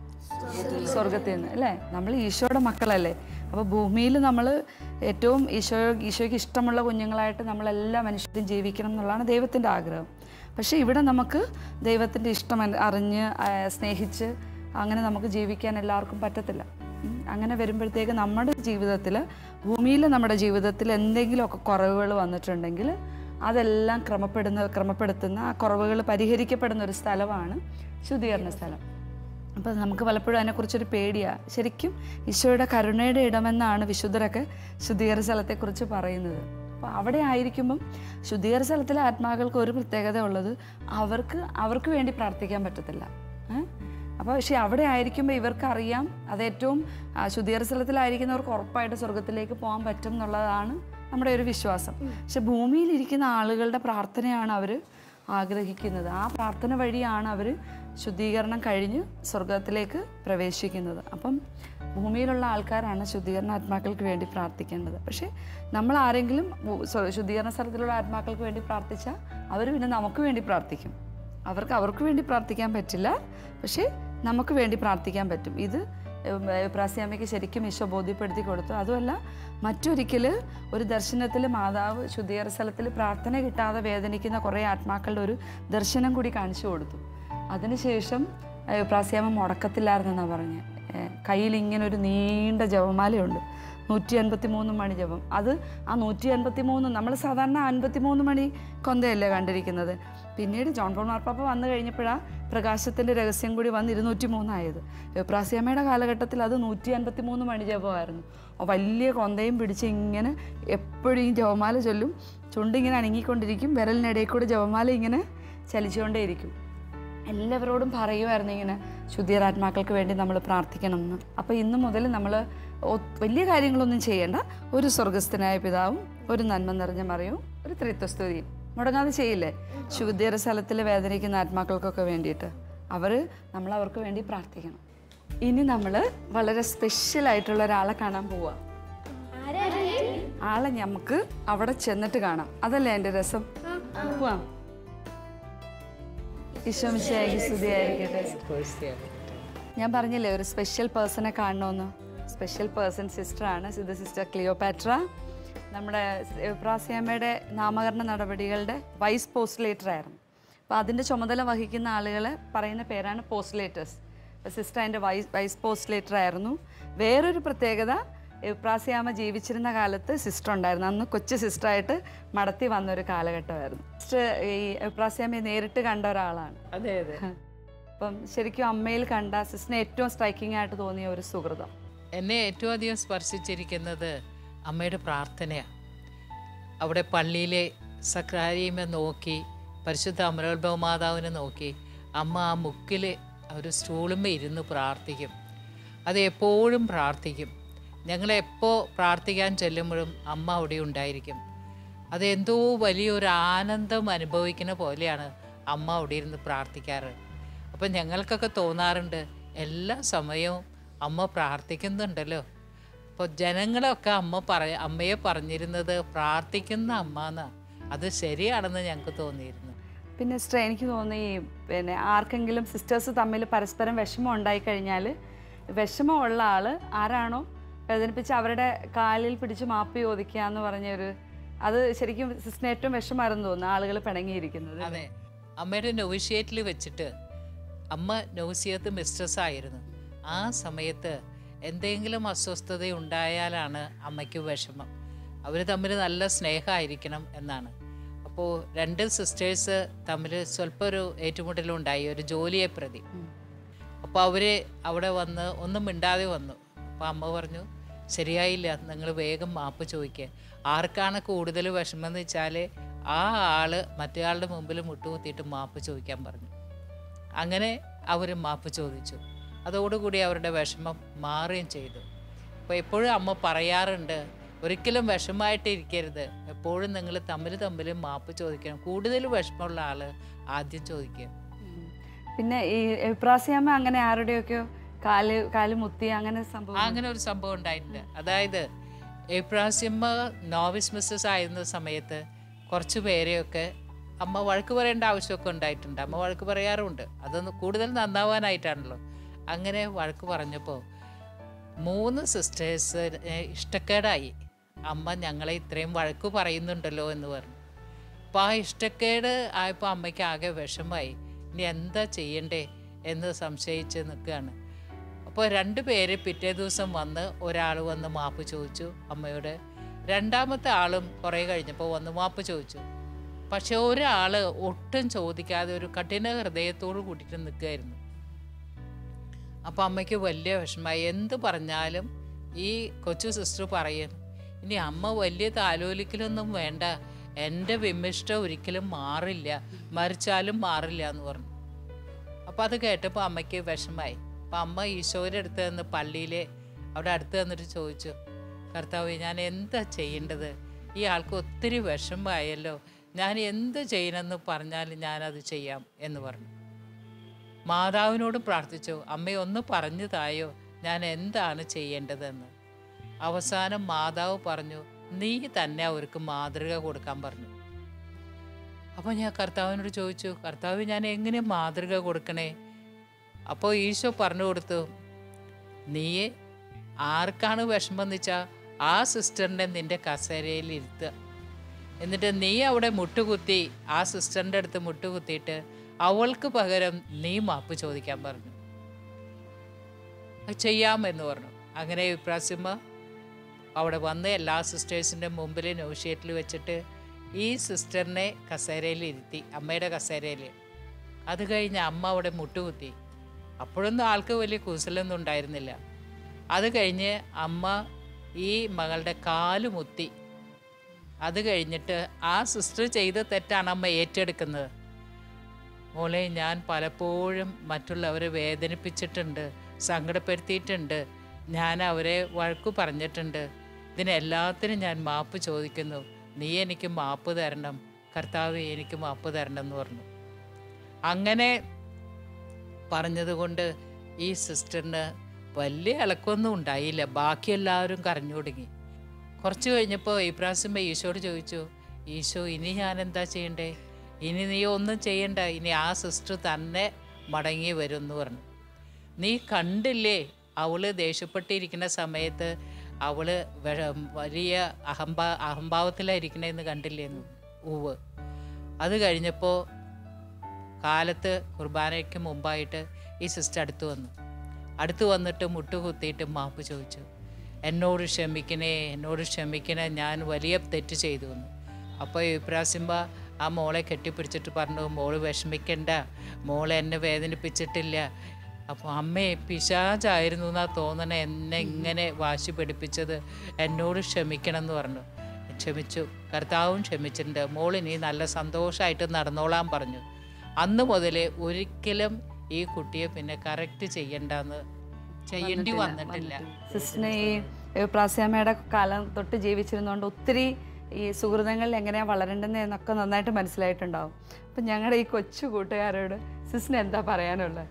സ്വർഗത്തിൽ നിന്ന് അല്ലേ നമ്മൾ ഈശോയുടെ മക്കളല്ലേ അപ്പോൾ ഭൂമിയിൽ നമ്മൾ ഏറ്റവും ഈശോ ഈശോയ്ക്ക് ഇഷ്ടമുള്ള കുഞ്ഞുങ്ങളായിട്ട് നമ്മളെല്ലാ മനുഷ്യരും ജീവിക്കണം എന്നുള്ളതാണ് ദൈവത്തിൻ്റെ ആഗ്രഹം പക്ഷേ ഇവിടെ നമുക്ക് ദൈവത്തിൻ്റെ ഇഷ്ടം അറി- അറിഞ്ഞ് ആ, സ്നേഹിച്ച് അങ്ങനെ നമുക്ക് ജീവിക്കാൻ എല്ലാവർക്കും പറ്റത്തില്ല ഉം. അങ്ങനെ വരുമ്പോഴത്തേക്ക് നമ്മുടെ ജീവിതത്തിൽ ഭൂമിയിൽ നമ്മുടെ ജീവിതത്തിൽ എന്തെങ്കിലുമൊക്കെ കുറവുകൾ വന്നിട്ടുണ്ടെങ്കിൽ അതെല്ലാം ക്രമപ്പെടുന്ന ക്രമപ്പെടുത്തുന്ന ആ കുറവുകൾ പരിഹരിക്കപ്പെടുന്ന ഒരു സ്ഥലമാണ് ശുദ്ധീകരണ സ്ഥലം അപ്പോൾ നമുക്ക് പലപ്പോഴും അതിനെക്കുറിച്ചൊരു പേടിയാണ് ശരിക്കും ഈശോയുടെ കരുണയുടെ ഇടമെന്നാണ് വിശുദ്ധരൊക്കെ ശുദ്ധീകരണ സ്ഥലത്തെക്കുറിച്ച് പറയുന്നത് അപ്പോൾ അവിടെ ആയിരിക്കുമ്പം ശുദ്ധീകരണ സ്ഥലത്തിലെ ആത്മാക്കൾക്ക് ഒരു പ്രത്യേകത ഉള്ളത് അവർക്ക് അവർക്ക് വേണ്ടി പ്രാർത്ഥിക്കാൻ പറ്റത്തില്ല ഏ? അപ്പോൾ പക്ഷേ അവിടെ ആയിരിക്കുമ്പോൾ ഇവർക്ക് അറിയാം അത് ഏറ്റവും ആ, ശുദ്ധീകരണ സ്ഥലത്തിലായിരിക്കുന്നവർക്ക് ഉറപ്പായിട്ട് സ്വർഗത്തിലേക്ക് പോകാൻ പറ്റും എന്നുള്ളതാണ് നമ്മുടെ ഒരു വിശ്വാസം പക്ഷെ ഭൂമിയിലിരിക്കുന്ന ആളുകളുടെ പ്രാർത്ഥനയാണ് അവർ ആഗ്രഹിക്കുന്നത് ആ പ്രാർത്ഥന വഴിയാണ് അവർ ശുദ്ധീകരണം കഴിഞ്ഞ് സ്വർഗത്തിലേക്ക് പ്രവേശിക്കുന്നത് അപ്പം ഭൂമിയിലുള്ള ആൾക്കാരാണ് ശുദ്ധീകരണ ആത്മാക്കൾക്ക് വേണ്ടി പ്രാർത്ഥിക്കേണ്ടത് പക്ഷേ നമ്മൾ ആരെങ്കിലും ഭൂ- സ്വ- ശുദ്ധീകരണ സ്ഥലത്തിലുള്ള ആത്മാക്കൾക്ക് വേണ്ടി പ്രാർത്ഥിച്ചാൽ അവർ പിന്നെ നമുക്ക് വേണ്ടി പ്രാർത്ഥിക്കും അവർക്ക് അവർക്ക് വേണ്ടി പ്രാർത്ഥിക്കാൻ പറ്റില്ല പക്ഷേ നമുക്ക് വേണ്ടി പ്രാർത്ഥിക്കാൻ പറ്റും ഇത് പ്രാസ്യാമയ്ക്ക് ശരിക്കും ഈശോ ബോധ്യപ്പെടുത്തി കൊടുത്തു അതുമല്ല മറ്റൊരിക്കൽ ഒരു ദർശനത്തിൽ മാതാവ് ശുദ്ധീകരണ സ്ഥലത്തിൽ പ്രാർത്ഥന കിട്ടാതെ വേദനിക്കുന്ന കുറേ ആത്മാക്കളുടെ ഒരു ദർശനം കൂടി കാണിച്ചു കൊടുത്തു അതിനുശേഷം പ്രാസ്യാമ മുടക്കത്തില്ലായിരുന്നെന്നാണ് പറഞ്ഞത് കയ്യിൽ ഇങ്ങനെ ഒരു നീണ്ട ജപമാലയുണ്ട് നൂറ്റി അൻപത്തി മൂന്ന് മണി ജപം അത് ആ നൂറ്റി അൻപത്തി മൂന്ന് നമ്മൾ സാധാരണ അൻപത്തി മൂന്ന് മണി കൊന്തയല്ലേ കണ്ടിരിക്കുന്നത് പിന്നീട് ജോൺ പോൾ മാർപ്പാപ്പ വന്നു കഴിഞ്ഞപ്പോഴാണ് പ്രകാശത്തിൻ്റെ രഹസ്യം കൂടി വന്ന് ഇരുന്നൂറ്റി മൂന്നായത് പ്രാസിയമ്മയുടെ കാലഘട്ടത്തിൽ അത് നൂറ്റി അൻപത്തി മൂന്ന് മണി ജപമായിരുന്നു ആ വലിയ കൊന്തയും പിടിച്ച് ഇങ്ങനെ എപ്പോഴും ഈ ജപമാല ചൊല്ലും ചുണ്ടിങ്ങനെ അനങ്ങിക്കൊണ്ടിരിക്കും വിരലിനിടയിൽ കൂടെ ജപമാല ഇങ്ങനെ ചലിച്ചുകൊണ്ടേയിരിക്കും എല്ലാവരോടും പറയുമായിരുന്നു ഇങ്ങനെ ശുദ്ധീരാത്മാക്കൾക്ക് വേണ്ടി നമ്മൾ പ്രാർത്ഥിക്കണം എന്ന് അപ്പോൾ ഇന്ന് മുതൽ നമ്മൾ വലിയ കാര്യങ്ങളൊന്നും ചെയ്യേണ്ട ഒരു സ്വർഗസ്ഥനായ പിതാവും ഒരു നന്മ നിറഞ്ഞ മറിയും ഒരു ത്രിത്വസ്തുതിയും മുടങ്ങാതെ ചെയ്യില്ലേ ശുദ്ധീര സ്ഥലത്തിൽ വേദനിക്കുന്ന ആത്മാക്കൾക്കൊക്കെ വേണ്ടിയിട്ട് അവർ നമ്മൾ അവർക്ക് വേണ്ടി പ്രാർത്ഥിക്കണം ഇനി നമ്മൾ വളരെ സ്പെഷ്യൽ ആയിട്ടുള്ള ഒരാളെ കാണാൻ പോവുക ആളെ നമുക്ക് അവിടെ ചെന്നിട്ട് കാണാം അതല്ലേ എൻ്റെ രസം പോവാം ഈശോമിശിയായി സ്തുതിയായിരിക്കട്ടെ ഞാൻ പറഞ്ഞില്ലേ ഒരു സ്പെഷ്യൽ പേഴ്സണെ കാണണമെന്ന് സ്പെഷ്യൽ പേഴ്സൺ സിസ്റ്ററാണ് ഇത് സിസ്റ്റർ ക്ലിയോപാട്ര നമ്മുടെ പ്രാസിയമ്മയുടെ നാമകരണ നടപടികളുടെ വൈസ് പോസ്റ്റ്ലേറ്റർ ആയിരുന്നു അപ്പോൾ അതിൻ്റെ ചുമതല വഹിക്കുന്ന ആളുകളെ പറയുന്ന പേരാണ് പോസ്റ്റ്ലേറ്റേഴ്സ് സിസ്റ്റർ അതിൻ്റെ വൈസ് വൈസ് പോസ്റ്റ്ലേറ്റർ ആയിരുന്നു വേറൊരു പ്രത്യേകത എപ്രാസിയാമ ജീവിച്ചിരുന്ന കാലത്ത് സിസ്റ്റർ ഉണ്ടായിരുന്നു അന്ന് കൊച്ചു സിസ്റ്ററായിട്ട് മടത്തി വന്ന ഒരു കാലഘട്ടമായിരുന്നു സിസ്റ്റർ ഈ എപ്രാസിയാമയെ നേരിട്ട് കണ്ട ഒരാളാണ് അതെ അതെ അപ്പം ശരിക്കും അമ്മയിൽ കണ്ട സിസ്റ്ററിന് ഏറ്റവും സ്ട്രൈക്കിംഗ് ആയിട്ട് തോന്നിയ ഒരു സുഹൃതം എന്നെ ഏറ്റവും അധികം സ്പർശിച്ചിരിക്കുന്നത് അമ്മയുടെ പ്രാർത്ഥനയാണ് അവിടെ പള്ളിയിലെ സക്രാരിയമ്മ നോക്കി പരിശുദ്ധ അമരോത്ഭവ മാതാവിനെ നോക്കി അമ്മ ആ മുക്കിൽ ഒരു സ്റ്റൂളുമ്മ ഇരുന്ന് പ്രാർത്ഥിക്കും അത് എപ്പോഴും പ്രാർത്ഥിക്കും ഞങ്ങളെപ്പോൾ പ്രാർത്ഥിക്കാൻ ചെല്ലുമ്പോഴും അമ്മ അവിടെ ഉണ്ടായിരിക്കും അതെന്തോ വലിയൊരു ആനന്ദം അനുഭവിക്കുന്ന പോലെയാണ് അമ്മ അവിടെ ഇരുന്ന് പ്രാർത്ഥിക്കാറ് അപ്പം ഞങ്ങൾക്കൊക്കെ തോന്നാറുണ്ട് എല്ലാ സമയവും അമ്മ പ്രാർത്ഥിക്കുന്നുണ്ടല്ലോ അപ്പോൾ ജനങ്ങളൊക്കെ അമ്മ പറ അമ്മയെ പറഞ്ഞിരുന്നത് പ്രാർത്ഥിക്കുന്ന അമ്മ എന്നാണ് അത് ശരിയാണെന്ന് ഞങ്ങൾക്ക് തോന്നിയിരുന്നു പിന്നെ സിസ്റ്റർ എനിക്ക് തോന്നി ഈ പിന്നെ ആർക്കെങ്കിലും സിസ്റ്റേഴ്സ് തമ്മിൽ പരസ്പരം വിഷമം ഉണ്ടായിക്കഴിഞ്ഞാൽ വിഷമമുള്ള ആൾ ആരാണോ വേദനിപ്പിച്ച് അവരുടെ കാലിൽ പിടിച്ച് മാപ്പി ചോദിക്കുക എന്ന് പറഞ്ഞൊരു അത് ശരിക്കും സിസ്റ്ററിന് ഏറ്റവും വിഷമായിരുന്നു തോന്നുന്നു ആളുകൾ പിണങ്ങിയിരിക്കുന്നത് അതെ അമ്മയുടെ നൊവിഷ്യേറ്റിൽ വെച്ചിട്ട് അമ്മ നൗസിയത്ത് മിസ്ട്രസ് ആയിരുന്നു ആ സമയത്ത് എന്തെങ്കിലും അസ്വസ്ഥത ഉണ്ടായാലാണ് അമ്മയ്ക്ക് വിഷമം അവർ തമ്മിൽ നല്ല സ്നേഹമായിരിക്കണം എന്നാണ് അപ്പോൾ രണ്ട് സിസ്റ്റേഴ്സ് തമ്മിൽ സ്വല്പം ഒരു ഏറ്റുമുട്ടലുണ്ടായി ഒരു ജോലിയെ പ്രതി അപ്പോൾ അവർ അവിടെ വന്ന് ഒന്നും മിണ്ടാതെ വന്നു അപ്പോൾ അമ്മ പറഞ്ഞു ശരിയായില്ല നിങ്ങൾ വേഗം മാപ്പ് ചോദിക്കുക ആർക്കാണ് കൂടുതൽ വിഷമം എന്ന് വെച്ചാൽ ആ ആള് മറ്റേയാളുടെ മുമ്പിൽ മുട്ടുകുത്തിയിട്ട് മാപ്പ് ചോദിക്കാൻ പറഞ്ഞു അങ്ങനെ അവർ മാപ്പ് ചോദിച്ചു അതോടുകൂടി അവരുടെ വിഷമം മാറുകയും ചെയ്തു അപ്പോൾ എപ്പോഴും അമ്മ പറയാറുണ്ട് ഒരിക്കലും വിഷമമായിട്ട് ഇരിക്കരുത് എപ്പോഴും നിങ്ങൾ തമ്മിൽ തമ്മിൽ മാപ്പ് ചോദിക്കണം കൂടുതൽ വിഷമമുള്ള ആൾ ആദ്യം ചോദിക്കുക ഉം. പിന്നെ ഈ എപ്രാസിയാമ്മ അങ്ങനെ ആരുടെയൊക്കെയോ കാല് കാല് മുത്തി അങ്ങനെ സംഭവം അങ്ങനെ ഒരു സംഭവം ഉണ്ടായിട്ടുണ്ട് അതായത് ഏപ്രാസ്യമ്മ നോവിസ് മിസ്സസ് ആയിരുന്ന സമയത്ത് കുറച്ച് പേരെയൊക്കെ അമ്മ വഴക്ക് പറയേണ്ട ആവശ്യമൊക്കെ ഉണ്ടായിട്ടുണ്ട് അമ്മ വഴക്ക് പറയാറുണ്ട് അതൊന്ന് കൂടുതൽ നന്നാവാനായിട്ടാണല്ലോ അങ്ങനെ വഴക്ക് പറഞ്ഞപ്പോൾ മൂന്ന് സിസ്റ്റേഴ്സ് ഇഷ്ടക്കേടായി അമ്മ ഞങ്ങളെ ഇത്രയും വഴക്ക് പറയുന്നുണ്ടല്ലോ എന്ന് പറഞ്ഞു അപ്പോൾ ആ ഇഷ്ടക്കേട് ആയപ്പോൾ അമ്മയ്ക്ക് ആകെ വിഷമായി ഇനി എന്താ ചെയ്യണ്ടേ എന്ന് സംശയിച്ച് നിൽക്കുകയാണ് അപ്പോൾ രണ്ട് പേര് പിറ്റേ ദിവസം വന്ന് ഒരാൾ വന്ന് മാപ്പ് ചോദിച്ചു അമ്മയോട് രണ്ടാമത്തെ ആളും കുറേ കഴിഞ്ഞപ്പോൾ വന്ന് മാപ്പ് ചോദിച്ചു പക്ഷെ ഒരാൾ ഒട്ടും ചോദിക്കാതെ ഒരു കഠിന ഹൃദയത്തോട് കൂട്ടിയിട്ട് നിൽക്കുകയായിരുന്നു അപ്പോൾ അമ്മയ്ക്ക് വലിയ വിഷമമായി എന്ത് പറഞ്ഞാലും ഈ കൊച്ചു സിസ്റ്റർ പറയും ഇനി അമ്മ വലിയ താലോലിക്കലൊന്നും വേണ്ട എൻ്റെ വിമിഷ്ടം ഒരിക്കലും മാറില്ല മരിച്ചാലും മാറില്ല എന്ന് പറഞ്ഞു അപ്പോൾ അത് കേട്ടപ്പോൾ അമ്മയ്ക്ക് വിഷമായി അപ്പം അമ്മ ഈശോയുടെ അടുത്ത് നിന്ന് പള്ളിയിൽ അവിടെ അടുത്ത് വന്നിട്ട് ചോദിച്ചു കർത്താവ് ഞാൻ എന്താ ചെയ്യേണ്ടത് ഈ ആൾക്ക് ഒത്തിരി വിഷമമായല്ലോ ഞാൻ എന്ത് ചെയ്യണമെന്ന് പറഞ്ഞാൽ ഞാനത് ചെയ്യാം എന്ന് പറഞ്ഞു മാതാവിനോട് പ്രാർത്ഥിച്ചു അമ്മ ഒന്ന് പറഞ്ഞു തായോ ഞാൻ എന്താണ് ചെയ്യേണ്ടതെന്ന് അവസാനം മാതാവ് പറഞ്ഞു നീ തന്നെ അവർക്ക് മാതൃക കൊടുക്കാൻ പറഞ്ഞു അപ്പോൾ ഞാൻ കർത്താവിനോട് ചോദിച്ചു കർത്താവ് ഞാൻ എങ്ങനെ മാതൃക കൊടുക്കണേ അപ്പോൾ ഈശോ പറഞ്ഞു കൊടുത്തു നീ ആർക്കാണ് വിഷമം എന്ന് വെച്ചാൽ ആ സിസ്റ്ററിനെ നിൻ്റെ കസേരയിൽ ഇരുത്തുക എന്നിട്ട് നീ അവിടെ മുട്ടുകുത്തി ആ സിസ്റ്ററിൻ്റെ അടുത്ത് മുട്ടുകുത്തിയിട്ട് അവൾക്ക് പകരം നീ മാപ്പ് ചോദിക്കാൻ പറഞ്ഞു അത് ചെയ്യാമെന്ന് പറഞ്ഞു അങ്ങനെ ഇപ്രാസ്യമ്മ അവിടെ വന്ന് എല്ലാ സിസ്റ്റേഴ്സിൻ്റെ മുമ്പിൽ ന്യൂഷീറ്റിൽ വെച്ചിട്ട് ഈ സിസ്റ്ററിനെ കസേരയിൽ ഇരുത്തി അമ്മയുടെ കസേരയിൽ അത് കഴിഞ്ഞ് അമ്മ അവിടെ മുട്ടുകുത്തി അപ്പോഴൊന്നും ആൾക്ക് വലിയ കുസലൊന്നും ഉണ്ടായിരുന്നില്ല അത് കഴിഞ്ഞ് അമ്മ ഈ മകളുടെ കാല് മുത്തി അത് കഴിഞ്ഞിട്ട് ആ സിസ്റ്റർ ചെയ്ത തെറ്റാണ് അമ്മ ഏറ്റെടുക്കുന്നത് മോളെ ഞാൻ പലപ്പോഴും മറ്റുള്ളവരെ വേദനിപ്പിച്ചിട്ടുണ്ട് സങ്കടപ്പെടുത്തിയിട്ടുണ്ട് ഞാൻ അവരെ വഴക്കു പറഞ്ഞിട്ടുണ്ട് ഇതിനെല്ലാത്തിനും ഞാൻ മാപ്പ് ചോദിക്കുന്നു നീ എനിക്ക് മാപ്പ് തരണം കർത്താവ് എനിക്ക് മാപ്പ് തരണം എന്ന് പറഞ്ഞു അങ്ങനെ പറഞ്ഞതുകൊണ്ട് ഈ സിസ്റ്ററിന് വലിയ ഇളക്കമൊന്നും ഉണ്ടായില്ല ബാക്കി എല്ലാവരും കരഞ്ഞു തുടങ്ങി കുറച്ച് കഴിഞ്ഞപ്പോൾ ഇബ്രാഹിം ഈശോയോട് ചോദിച്ചു ഈശോ ഇനി ഞാൻ എന്താ ചെയ്യണ്ടേ ഇനി നീ ഒന്നും ചെയ്യണ്ട ഇനി ആ സിസ്റ്റർ തന്നെ മടങ്ങി വരും എന്ന് പറഞ്ഞു നീ കണ്ടില്ലേ അവള് ദേഷ്യപ്പെട്ടിരിക്കുന്ന സമയത്ത് അവള് വെ- വലിയ അഹംഭാ അഹംഭാവത്തിലായിരിക്കണേന്ന് കണ്ടില്ലേന്ന് ഉവ് അത് കഴിഞ്ഞപ്പോൾ കാലത്ത് കുർബാനയ്ക്ക് മുമ്പായിട്ട് ഈ സിസ്റ്റർ അടുത്ത് വന്നു അടുത്ത് വന്നിട്ട് മുട്ടുകുത്തിയിട്ട് മാപ്പ് ചോദിച്ചു എന്നോട് ക്ഷമിക്കണേ എന്നോട് ക്ഷമിക്കണേ ഞാൻ വലിയ തെറ്റ് ചെയ്തു എന്ന് അപ്പോൾ ഇബ്രാസിംബ ആ മോളെ കെട്ടിപ്പിടിച്ചിട്ട് പറഞ്ഞു മോള് വിഷമിക്കണ്ട മോളെ എന്നെ വേദനിപ്പിച്ചിട്ടില്ല അപ്പോൾ അമ്മയെ പിശാചായിരുന്നു എന്നാ തോന്നണേ എന്നെ ഇങ്ങനെ വാശി പിടിപ്പിച്ചത് എന്നോട് ക്ഷമിക്കണം എന്ന് പറഞ്ഞു ക്ഷമിച്ചു കർത്താവും ക്ഷമിച്ചിട്ടുണ്ട് മോളിനി നല്ല സന്തോഷമായിട്ട് നടന്നോളാൻ പറഞ്ഞു അന്ന് മുതൽ ഒരിക്കലും ഈ കുട്ടിയെ പിന്നെ കറക്റ്റ് ചെയ്യണ്ടെന്ന് ചെയ്യേണ്ടി വന്നിട്ടില്ല സിസ്റ്ററിന് ഈ പ്രാസ്യാമ്മയുടെ കാലം തൊട്ട് ജീവിച്ചിരുന്നതുകൊണ്ട് ഒത്തിരി ഈ സുഹൃതങ്ങളിൽ എങ്ങനെയാണ് വളരേണ്ടത് എന്നൊക്കെ നന്നായിട്ട് മനസ്സിലായിട്ടുണ്ടാവും അപ്പം ഞങ്ങളുടെ ഈ കൊച്ചു കൂട്ടുകാരോട് സിസ്റ്ററിന് എന്താ പറയാനുള്ളത്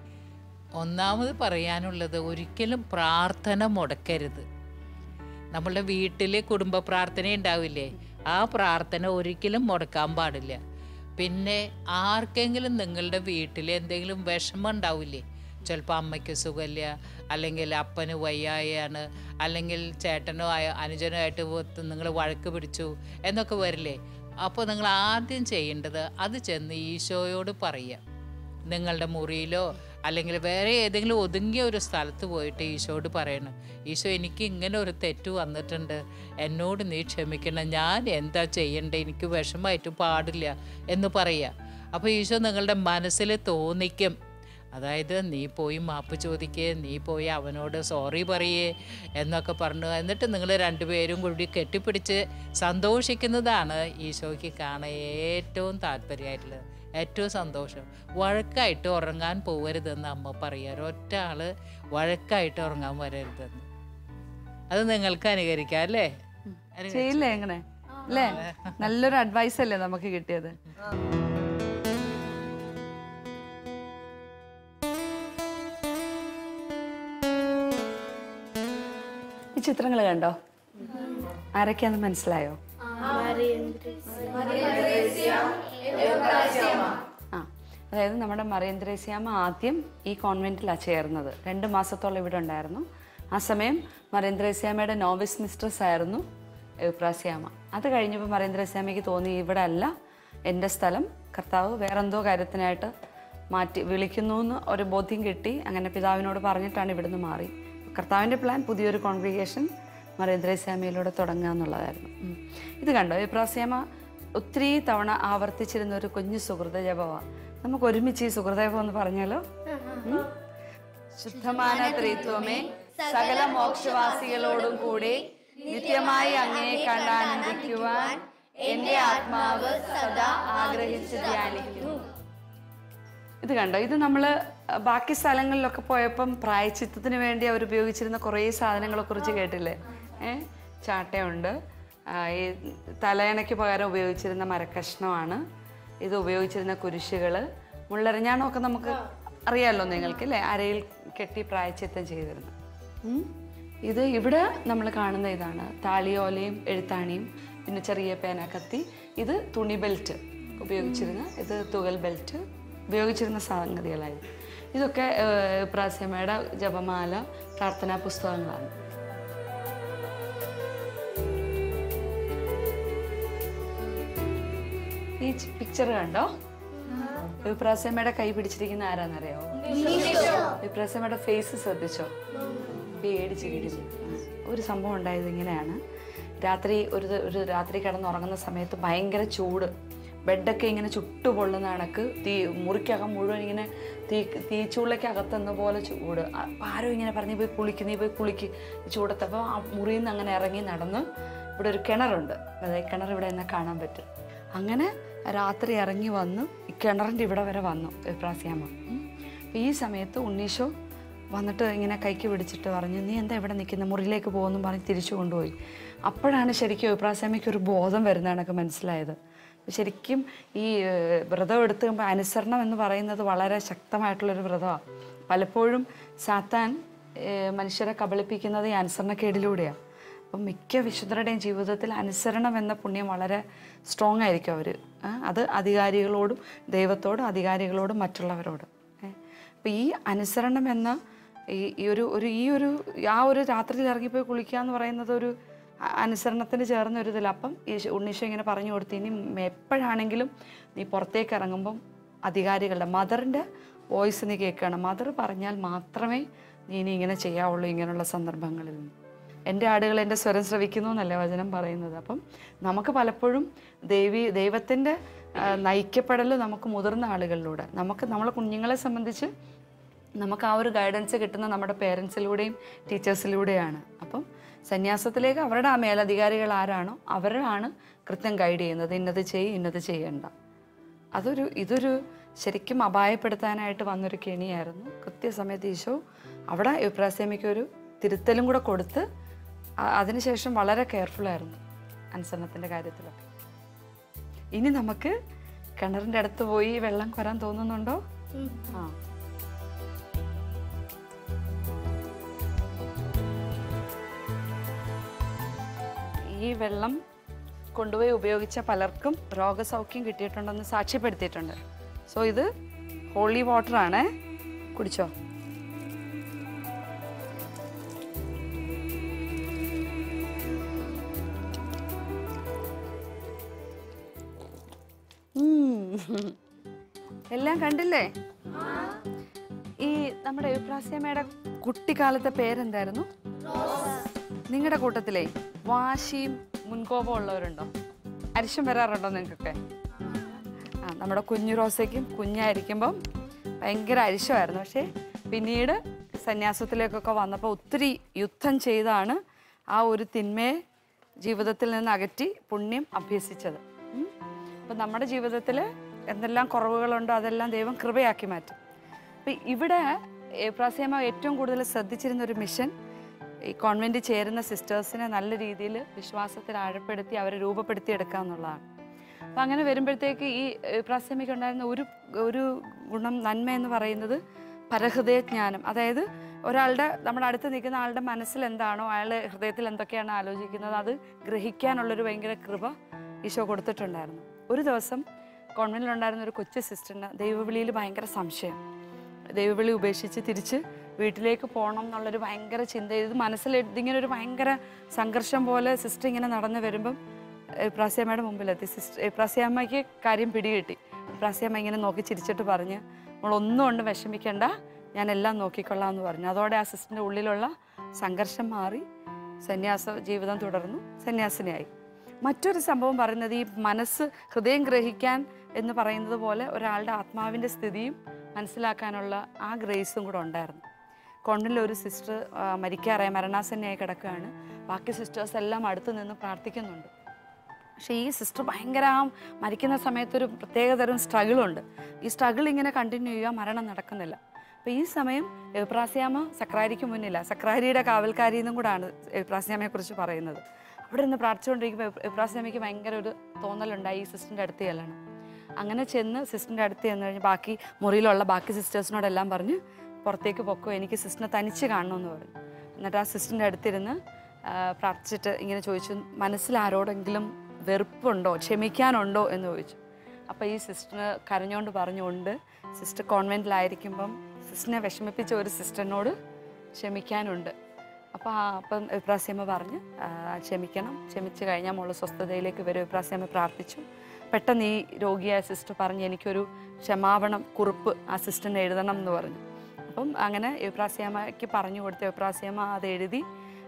ഒന്നാമത് പറയാനുള്ളത് ഒരിക്കലും പ്രാർത്ഥന മുടക്കരുത് നമ്മളുടെ വീട്ടിൽ കുടുംബ പ്രാർത്ഥന ഉണ്ടാവില്ലേ ആ പ്രാർത്ഥന ഒരിക്കലും മുടക്കാൻ പാടില്ല പിന്നെ ആർക്കെങ്കിലും നിങ്ങളുടെ വീട്ടിൽ എന്തെങ്കിലും വിഷമം ഉണ്ടാവില്ലേ ചിലപ്പോൾ അമ്മയ്ക്ക് സുഖമില്ല അല്ലെങ്കിൽ അപ്പന് വയ്യായാണ് അല്ലെങ്കിൽ ചേട്ടനോ ആയ- അനുജനോ ആയിട്ട് നിങ്ങൾ വഴക്ക് പിടിച്ചു എന്നൊക്കെ വരില്ലേ അപ്പോൾ നിങ്ങൾ ആദ്യം ചെയ്യേണ്ടത് അത് ചെന്ന് ഈശോയോട് പറയുക നിങ്ങളുടെ മുറിയിലോ അല്ലെങ്കിൽ വേറെ ഏതെങ്കിലും ഒതുങ്ങിയ ഒരു സ്ഥലത്ത് പോയിട്ട് ഈശോയോട് പറയണം ഈശോ എനിക്ക് ഇങ്ങനെ ഒരു തെറ്റ് വന്നിട്ടുണ്ട് എന്നോട് നീ ക്ഷമിക്കണം ഞാൻ എന്താ ചെയ്യണ്ടേ എനിക്ക് വിഷമമായിട്ട് പാടില്ല എന്ന് പറയുക അപ്പോൾ ഈശോ നിങ്ങളുടെ മനസ്സിൽ തോന്നിക്കും അതായത് നീ പോയി മാപ്പ് ചോദിക്കേ നീ പോയി അവനോട് സോറി പറയേ എന്നൊക്കെ പറഞ്ഞു എന്നിട്ട് നിങ്ങൾ രണ്ടുപേരും കൂടി കെട്ടിപ്പിടിച്ച് സന്തോഷിക്കുന്നതാണ് ഈശോയ്ക്ക് കാണാൻ ഏറ്റവും താല്പര്യമായിട്ടുള്ളത് ഏറ്റവും സന്തോഷം വഴക്കായിട്ട് ഉറങ്ങാൻ പോകരുതെന്ന് അമ്മ പറയുക ഒറ്റ ആള് വഴക്കായിട്ട് ഉറങ്ങാൻ വരരുതെന്ന് അത് നിങ്ങൾക്ക് അനുകരിക്കാം അല്ലേ അനുകരിക്കാം. ചെയ്യില്ലേ എങ്ങനെ അല്ലേ നല്ലൊരു അഡ്വൈസ് അല്ലേ നമുക്ക് കിട്ടിയത് ഈ ചിത്രങ്ങൾ കണ്ടോ ആരൊക്കെയാന്ന് മനസ്സിലായോ ആ അതായത് നമ്മുടെ മറിയന്ത്രേസ്യാമ്മ ആദ്യം ഈ കോൺവെൻറ്റിലാണ് ചേർന്നത് രണ്ട് മാസത്തോളം ഇവിടെ ഉണ്ടായിരുന്നു ആ സമയം മറിയന്ത്രേസ്യാമ്മയുടെ നോവിസ് മിസ്ട്രസ് ആയിരുന്നു എപ്രാസ്യാമ്മ അത് കഴിഞ്ഞപ്പോൾ മറിയന്ത്രേസ്യാമ്മയ്ക്ക് തോന്നി ഇവിടെ അല്ല എൻ്റെ സ്ഥലം കർത്താവ് വേറെന്തോ കാര്യത്തിനായിട്ട് മാറ്റി വിളിക്കുന്നു എന്ന് ഒരു ബോധ്യം കിട്ടി അങ്ങനെ പിതാവിനോട് പറഞ്ഞിട്ടാണ് ഇവിടുന്ന് മാറി കർത്താവിൻ്റെ പ്ലാൻ പുതിയൊരു കോൺഗ്രിഗേഷൻ മറിയന്ത്രേസ്യാമ്മയിലൂടെ തുടങ്ങുക എന്നുള്ളതായിരുന്നു ഉം. ഇത് കണ്ടോ എപ്രാസ്യാമ്മ ഒത്തിരി തവണ ആവർത്തിച്ചിരുന്ന ഒരു കുഞ്ഞു സുഹൃത ജപമാണ് നമുക്ക് ഒരുമിച്ച് ഈ സുഹൃത ജപം എന്ന് പറഞ്ഞാലോ ഉം? ശുദ്ധമാന ത്രിത്വമേ സകല മോക്ഷവാസികളോടും കൂടി നിത്യമായി അങ്ങയെ കണ്ടാനന്ദിക്കുവാൻ എന്റെ ആത്മാവ് സദാ ആഗ്രഹിച്ച് ധ്യാനിക്കുന്നു ഇത് കണ്ടോ ഇത് നമ്മൾ ബാക്കി സ്ഥലങ്ങളിലൊക്കെ പോയപ്പം പ്രായച്ചിത്തത്തിന് വേണ്ടി അവർ ഉപയോഗിച്ചിരുന്ന കുറേ സാധനങ്ങളെ കുറിച്ച് കേട്ടില്ലേ ഏ ചാട്ടയുണ്ട് ആ, ഈ തലയണയ്ക്ക് പകരം ഉപയോഗിച്ചിരുന്ന മരക്കഷ്ണമാണ് ഇത് ഉപയോഗിച്ചിരുന്ന കുരിശുകൾ മുള്ളരിഞ്ഞാണമൊക്കെ നമുക്ക് അറിയാമല്ലോ നിങ്ങൾക്ക് അല്ലേ അരയിൽ കെട്ടി പ്രായച്ചിത്തം ചെയ്തിരുന്നു ഉം. ഇത് ഇവിടെ നമ്മൾ കാണുന്ന ഇതാണ് താളിയോലയും എഴുത്താണിയും പിന്നെ ചെറിയ പേന കത്തി ഇത് തുണി ബെൽറ്റ് ഉപയോഗിച്ചിരുന്ന ഇത് തുകൽ ബെൽറ്റ് ഉപയോഗിച്ചിരുന്ന സംഗതികളായിരുന്നു ഇതൊക്കെ ഏഹ്, പ്രാസ്യമയുടെ ജപമാല പ്രാർത്ഥനാ പുസ്തകങ്ങളാണ് ഈ പിക്ചർ കണ്ടോ വിപ്രാസമ്മയുടെ കൈ പിടിച്ചിരിക്കുന്ന ആരാന്നറിയോ വിപ്രാസമ്മയുടെ ഫേസ് ശ്രദ്ധിച്ചോ പേടിച്ചിരിക്കുന്നു ഒരു സംഭവം ഉണ്ടായത് ഇങ്ങനെയാണ് രാത്രി ഒരു ദ- ഒരു രാത്രി കിടന്നുറങ്ങുന്ന സമയത്ത് ഭയങ്കര ചൂട് ബെഡൊക്കെ ഇങ്ങനെ ചുട്ടു പൊള്ളുന്ന കണക്ക് തീ മുറിക്കകം മുഴുവൻ ഇങ്ങനെ തീ തീച്ചൂളയ്ക്കകത്തെന്ന പോലെ ചൂട് ആ- അപ്പൊ ആരോ ഇങ്ങനെ പറഞ്ഞ് പോയി കുളിക്ക് നീ പോയി കുളിക്ക് ചൂടത്തപ്പോൾ ആ മുറിയിൽ നിന്ന് അങ്ങനെ ഇറങ്ങി നടന്ന് ഇവിടെ ഒരു കിണറുണ്ട് അതായത് കിണർ ഇവിടെ എന്നെ കാണാൻ പറ്റും അങ്ങനെ രാത്രി ഇറങ്ങി വന്നു ഈ കിണറിൻ്റെ ഇവിടെ വരെ വന്നു പ്രാസ്യാമ്മ അപ്പം ഈ സമയത്ത് ഉണ്ണീഷോ വന്നിട്ട് ഇങ്ങനെ കൈക്ക് പിടിച്ചിട്ട് പറഞ്ഞു നീ എന്താ ഇവിടെ നിൽക്കുന്ന മുറിയിലേക്ക് പോകുന്നു പറഞ്ഞ് തിരിച്ചു കൊണ്ടുപോയി അപ്പോഴാണ് ശരിക്കും പ്രാസ്യാമ്മയ്ക്ക് ഒരു ബോധം വരുന്നതാണൊക്കെ മനസ്സിലായത് ശരിക്കും ഈ ഏഹ്, വ്രതം എടുത്ത് കഴിയുമ്പോൾ അനുസരണം എന്ന് പറയുന്നത് വളരെ ശക്തമായിട്ടുള്ളൊരു വ്രതമാണ് പലപ്പോഴും സാത്താൻ ഏഹ്, മനുഷ്യരെ കബളിപ്പിക്കുന്നത് ഈ അനുസരണക്കേടിലൂടെയാണ് അപ്പം മിക്ക വിശുദ്ധരുടെയും ജീവിതത്തിൽ അനുസരണം എന്ന പുണ്യം വളരെ സ്ട്രോങ് ആയിരിക്കും അവർ അത് അധികാരികളോടും ദൈവത്തോടും അധികാരികളോടും മറ്റുള്ളവരോടും അപ്പം ഈ അനുസരണം എന്ന ഈ ഈ ഒരു ഒരു ഈ ഒരു ആ ഒരു രാത്രിയിൽ ഇറങ്ങിപ്പോയി കുളിക്കുക എന്ന് പറയുന്നത് ഒരു അ- അനുസരണത്തിന് ചേർന്ന ഒരു ഇതില്ല അപ്പം ഈ ശ- ഉണ്ണീശോ ഇങ്ങനെ പറഞ്ഞു കൊടുത്തു ഇനി മ- എപ്പോഴാണെങ്കിലും നീ പുറത്തേക്ക് ഇറങ്ങുമ്പം അധികാരികളുടെ മദറിൻ്റെ വോയിസ് നീ കേൾക്കണം മദർ പറഞ്ഞാൽ മാത്രമേ നീ ഇനി ഇങ്ങനെ ചെയ്യാവുള്ളൂ ഇങ്ങനെയുള്ള സന്ദർഭങ്ങളിൽ എൻ്റെ ആടുകൾ എൻ്റെ സ്വരം ശ്രവിക്കുന്നു എന്നല്ലേ വചനം പറയുന്നത് അപ്പം നമുക്ക് പലപ്പോഴും ദേവി ദൈവത്തിൻ്റെ നയിക്കപ്പെടൽ നമുക്ക് മുതിർന്ന ആളുകളിലൂടെ നമുക്ക് നമ്മളെ കുഞ്ഞുങ്ങളെ സംബന്ധിച്ച് നമുക്ക് ആ ഒരു ഗൈഡൻസ് കിട്ടുന്ന നമ്മുടെ പേരൻസിലൂടെയും ടീച്ചേഴ്സിലൂടെയാണ് അപ്പം സന്യാസത്തിലേക്ക് അവരുടെ ആ മേലധികാരികൾ ആരാണോ അവരാണ് കൃത്യം ഗൈഡ് ചെയ്യുന്നത് ഇന്നത് ചെയ്യ് ഇന്നത് ചെയ്യണ്ട അതൊരു ഇതൊരു ശരിക്കും അപായപ്പെടുത്താനായിട്ട് വന്നൊരു കെണിയായിരുന്നു കൃത്യസമയത്ത് ഈശോ അവിടെ യുപ്രാസേമിക്ക് ഒരു തിരുത്തലും കൂടെ കൊടുത്ത് അ- അതിനുശേഷം വളരെ കെയർഫുൾ ആയിരുന്നു അനുസരണത്തിൻ്റെ കാര്യത്തിലൊക്കെ ഇനി നമുക്ക് കിണറിൻ്റെ അടുത്ത് പോയി വെള്ളം കൊരാൻ തോന്നുന്നുണ്ടോ ആ ഈ വെള്ളം കൊണ്ടുപോയി ഉപയോഗിച്ച പലർക്കും രോഗസൗഖ്യം കിട്ടിയിട്ടുണ്ടെന്ന് സാക്ഷ്യപ്പെടുത്തിയിട്ടുണ്ട് സോ ഇത് ഹോളി വാട്ടർ ആണ് കുടിച്ചോ ഉം. എല്ലാം കണ്ടില്ലേ ഈ നമ്മുടെ യുപ്രാസ്യമ്മയുടെ കുട്ടിക്കാലത്തെ പേരെന്തായിരുന്നു നിങ്ങളുടെ കൂട്ടത്തിലേ വാശിയും മുൻകോപം ഉള്ളവരുണ്ടോ അരിശം വരാറുണ്ടോ നിങ്ങൾക്കൊക്കെ ആ നമ്മുടെ കുഞ്ഞു റോസയ്ക്കും കുഞ്ഞായിരിക്കുമ്പം ഭയങ്കര അരിശമായിരുന്നു പക്ഷേ പിന്നീട് സന്യാസത്തിലേക്കൊക്കെ വന്നപ്പോൾ ഒത്തിരി യുദ്ധം ചെയ്താണ് ആ ഒരു തിന്മയെ ജീവിതത്തിൽ നിന്ന് അകറ്റി പുണ്യം അഭ്യസിച്ചത് ഉം. അപ്പം നമ്മുടെ ജീവിതത്തിൽ എന്തെല്ലാം കുറവുകളുണ്ടോ അതെല്ലാം ദൈവം കൃപയാക്കി മാറ്റും അപ്പം ഇവിടെ പ്രാസ്യമ്മ ഏറ്റവും കൂടുതൽ ശ്രദ്ധിച്ചിരുന്ന ഒരു മിഷൻ ഈ കോൺവെൻറ്റിൽ ചേരുന്ന സിസ്റ്റേഴ്സിനെ നല്ല രീതിയിൽ വിശ്വാസത്തിൽ ആഴപ്പെടുത്തി അവരെ രൂപപ്പെടുത്തിയെടുക്കുക എന്നുള്ളതാണ് അപ്പം അങ്ങനെ വരുമ്പോഴത്തേക്ക് ഈ പ്രാസ്യമിക്ക് ഉണ്ടായിരുന്ന ഒരു ഒരു ഗുണം നന്മ എന്ന് പറയുന്നത് പരഹൃദയജ്ഞാനം അതായത് ഒരാളുടെ നമ്മുടെ അടുത്ത് നിൽക്കുന്ന ആളുടെ മനസ്സിൽ എന്താണോ അയാളുടെ ഹൃദയത്തിൽ എന്തൊക്കെയാണ് ആലോചിക്കുന്നത് അത് ഗ്രഹിക്കാനുള്ളൊരു ഭയങ്കര കൃപ ഈശോ കൊടുത്തിട്ടുണ്ടായിരുന്നു ഒരു ദിവസം കോൺവെൻറ്റിലുണ്ടായിരുന്ന ഒരു കൊച്ചു സിസ്റ്ററിന് ദൈവവിളിയിൽ ഭയങ്കര സംശയം ദൈവവിളി ഉപേക്ഷിച്ച് തിരിച്ച് വീട്ടിലേക്ക് പോകണം എന്നുള്ളൊരു ഭയങ്കര ചിന്ത ഇത് മനസ്സിൽ ഇതിങ്ങനെ ഒരു ഭയങ്കര സംഘർഷം പോലെ സിസ്റ്റർ ഇങ്ങനെ നടന്നു വരുമ്പം പ്രാസ്യാമ്മയുടെ മുമ്പിലെത്തി സിസ്റ്റർ പ്രാസ്യാമ്മയ്ക്ക് കാര്യം പിടികിട്ടി പ്രാസ്യാമ്മ ഇങ്ങനെ നോക്കി ചിരിച്ചിട്ട് പറഞ്ഞ് നമ്മളൊന്നും കൊണ്ട് വിഷമിക്കണ്ട ഞാൻ എല്ലാം നോക്കിക്കൊള്ളാം എന്ന് പറഞ്ഞു അതോടെ ആ സിസ്റ്ററിൻ്റെ ഉള്ളിലുള്ള സംഘർഷം മാറി സന്യാസ ജീവിതം തുടർന്നു സന്യാസിനിയായി മറ്റൊരു സംഭവം പറയുന്നത് ഈ മനസ്സ് ഹൃദയം ഗ്രഹിക്കാൻ എന്ന് പറയുന്നത് പോലെ ഒരാളുടെ ആത്മാവിൻ്റെ സ്ഥിതിയും മനസ്സിലാക്കാനുള്ള ആ ഗ്രേസും കൂടെ ഉണ്ടായിരുന്നു കോണ്ടിലെ ഒരു സിസ്റ്റർ മരിക്കാറായി മരണാസന്നയായി കിടക്കുകയാണ് ബാക്കി സിസ്റ്റേഴ്സ് എല്ലാം അടുത്ത് നിന്ന് പ്രാർത്ഥിക്കുന്നുണ്ട് പക്ഷേ ഈ സിസ്റ്റർ ഭയങ്കര ആ മരിക്കുന്ന സമയത്തൊരു പ്രത്യേകതരം സ്ട്രഗിളുണ്ട് ഈ സ്ട്രഗിൾ ഇങ്ങനെ കണ്ടിന്യൂ ചെയ്യുക മരണം നടക്കുന്നില്ല അപ്പോൾ ഈ സമയം എപ്രാസ്യാമ സക്രാരിക്ക് മുന്നില്ല സക്രാരിയുടെ കാവൽക്കാരി എന്നും കൂടാണ് എപ്രാസ്യാമയെക്കുറിച്ച് പറയുന്നത് അവിടെ നിന്ന് പ്രാർത്ഥിച്ചുകൊണ്ടിരിക്കുമ്പോൾ എപ്രാസ്യാമയ്ക്ക് ഭയങ്കര ഒരു തോന്നലുണ്ടായി ഈ സിസ്റ്ററിൻ്റെ അടുത്ത് ചെല്ലണം അങ്ങനെ ചെന്ന് സിസ്റ്ററിൻ്റെ അടുത്ത് ചെന്ന് കഴിഞ്ഞ് ബാക്കി മുറിയിലുള്ള ബാക്കി സിസ്റ്റേഴ്സിനോടെല്ലാം പറഞ്ഞ് പുറത്തേക്ക് പൊക്കോ എനിക്ക് സിസ്റ്ററിനെ തനിച്ച് കാണണമെന്ന് പറഞ്ഞു എന്നിട്ട് ആ സിസ്റ്ററിൻ്റെ അടുത്തിരുന്ന് ആ, പ്രാർത്ഥിച്ചിട്ട് ഇങ്ങനെ ചോദിച്ചു മനസ്സിൽ ആരോടെങ്കിലും വെറുപ്പുണ്ടോ ക്ഷമിക്കാനുണ്ടോ എന്ന് ചോദിച്ചു അപ്പോൾ ഈ സിസ്റ്ററിന് കരഞ്ഞുകൊണ്ട് പറഞ്ഞുകൊണ്ട് സിസ്റ്റർ കോൺവെൻറ്റിലായിരിക്കുമ്പം സിസ്റ്ററിനെ വിഷമിപ്പിച്ച ഒരു സിസ്റ്ററിനോട് ക്ഷമിക്കാനുണ്ട് അപ്പോൾ ആ അപ്പം ഇബ്രാസിയമ്മ പറഞ്ഞ് ആ, ക്ഷമിക്കണം ക്ഷമിച്ച് കഴിഞ്ഞാൽ മോള് സ്വസ്ഥതയിലേക്ക് വരും ഇബ്രാസിയമ്മ പ്രാർത്ഥിച്ചു പെട്ടെന്ന് ഈ രോഗിയായ സിസ്റ്റർ പറഞ്ഞ് എനിക്കൊരു ക്ഷമാപണം കുറിപ്പ് ആ സിസ്റ്ററിന് എഴുതണം എന്ന് പറഞ്ഞു അപ്പം അങ്ങനെ ഇബ്രാസിയമ്മയ്ക്ക് പറഞ്ഞു കൊടുത്ത ഇബ്രാസിയമ്മ അത് എഴുതി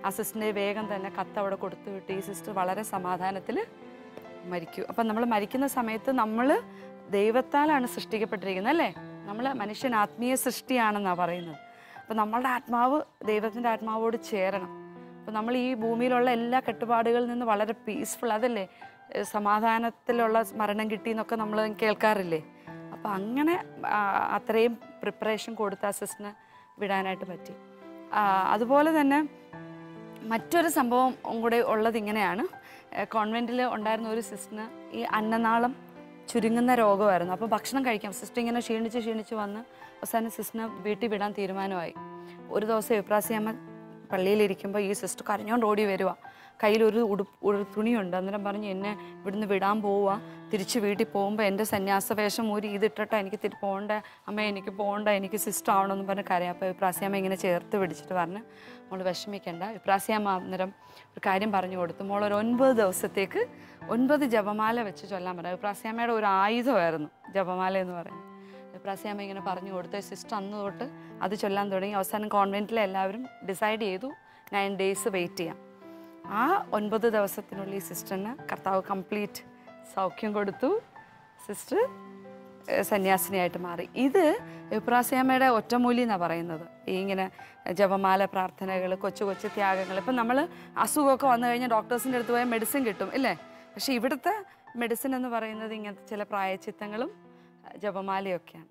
ആ സിസ്റ്ററിനെ വേഗം തന്നെ കത്ത് അവിടെ കൊടുത്തു വിട്ട് ഈ സിസ്റ്റർ വളരെ സമാധാനത്തിൽ മരിക്കൂ അപ്പം നമ്മൾ മരിക്കുന്ന സമയത്ത് നമ്മൾ ദൈവത്താലാണ് സൃഷ്ടിക്കപ്പെട്ടിരിക്കുന്നത് അല്ലേ നമ്മൾ മനുഷ്യൻ ആത്മീയ സൃഷ്ടിയാണെന്നാണ് പറയുന്നത് അപ്പം നമ്മളുടെ ആത്മാവ് ദൈവത്തിൻ്റെ ആത്മാവോട് ചേരണം അപ്പം നമ്മൾ ഈ ഭൂമിയിലുള്ള എല്ലാ കെട്ടുപാടുകളിൽ നിന്ന് വളരെ പീസ്ഫുൾ അതല്ലേ ഏഹ് സമാധാനത്തിലുള്ള മരണം കിട്ടി എന്നൊക്കെ നമ്മൾ കേൾക്കാറില്ലേ അപ്പം അങ്ങനെ ആ, അത്രയും പ്രിപ്പറേഷൻ കൊടുത്ത ആ സിസ്റ്ററിന് വിടാനായിട്ട് പറ്റി ആ, അതുപോലെ തന്നെ മറ്റൊരു സംഭവം കൂടെ ഉള്ളത് ഇങ്ങനെയാണ് കോൺവെൻറ്റിൽ ഉണ്ടായിരുന്ന ഒരു സിസ്റ്ററിന് ഈ അന്നനാളം ചുരുങ്ങുന്ന രോഗമായിരുന്നു അപ്പോൾ ഭക്ഷണം കഴിക്കാം സിസ്റ്റർ ഇങ്ങനെ ക്ഷീണിച്ച് ക്ഷീണിച്ച് വന്ന് അവസാനം സിസ്റ്ററിനെ വീട്ടിൽ വിടാൻ തീരുമാനമായി ഒരു ദിവസം എപ്രാസിയമ്മ പള്ളിയിലിരിക്കുമ്പോൾ ഈ സിസ്റ്റർ കരഞ്ഞോണ്ട് ഓടി വരുക കയ്യിലൊരു ഉടു ഒരു തുണിയുണ്ട് അന്നേരം പറഞ്ഞ് എന്നെ ഇവിടുന്ന് വിടാൻ പോവുക തിരിച്ച് വീട്ടിൽ പോകുമ്പോൾ എൻ്റെ സന്യാസ വേഷം ഊരി ഇതിട്ടിട്ട് എനിക്ക് തിരി പോകണ്ട അമ്മ എനിക്ക് പോകണ്ട എനിക്ക് സിസ്റ്റർ ആവണമെന്ന് പറഞ്ഞ് കരയാം അപ്പോൾ വിപ്രാസിയമ്മ ഇങ്ങനെ ചേർത്ത് പിടിച്ചിട്ട് പറഞ്ഞ് മോൾ വിഷമിക്കണ്ട വിപ്രാസിയമ്മ അന്നേരം ഒരു കാര്യം പറഞ്ഞു കൊടുത്തു മോൾ ഒരു ഒൻപത് ദിവസത്തേക്ക് ഒൻപത് ജപമാല വെച്ച് ചൊല്ലാൻ പറഞ്ഞു വിപ്രാസിയമ്മയുടെ ഒരു ആയുധമായിരുന്നു ജപമാല എന്ന് പറയുന്നത് വിപ്രാസിയമ്മ ഇങ്ങനെ പറഞ്ഞു കൊടുത്ത് സിസ്റ്റർ അന്ന് തൊട്ട് അത് ചൊല്ലാൻ തുടങ്ങി അവസാനം കോൺവെൻറ്റിലെ എല്ലാവരും ഡിസൈഡ് ചെയ്തു നയൻ ഡേയ്സ് വെയിറ്റ് ചെയ്യാം ആ ഒൻപത് ദിവസത്തിനുള്ളിൽ ഈ സിസ്റ്ററിന് കർത്താവ് കംപ്ലീറ്റ് സൗഖ്യം കൊടുത്തു സിസ്റ്റർ ഏഹ്, സന്യാസിനിയായിട്ട് മാറി ഇത് വിപ്രാസിയമ്മയുടെ ഒറ്റമൂലി എന്നാണ് പറയുന്നത് ഈ ഇങ്ങനെ ജപമാല പ്രാർത്ഥനകൾ കൊച്ചു കൊച്ചു ത്യാഗങ്ങൾ ഇപ്പം നമ്മൾ അസുഖമൊക്കെ വന്നു കഴിഞ്ഞാൽ ഡോക്ടേഴ്സിൻ്റെ അടുത്ത് പോയാൽ മെഡിസിൻ കിട്ടും ഇല്ലേ പക്ഷേ ഇവിടുത്തെ മെഡിസിൻ എന്ന് പറയുന്നത് ഇങ്ങനത്തെ ചില പ്രായച്ചിത്തങ്ങളും അഹ്, ജപമാലയൊക്കെയാണ്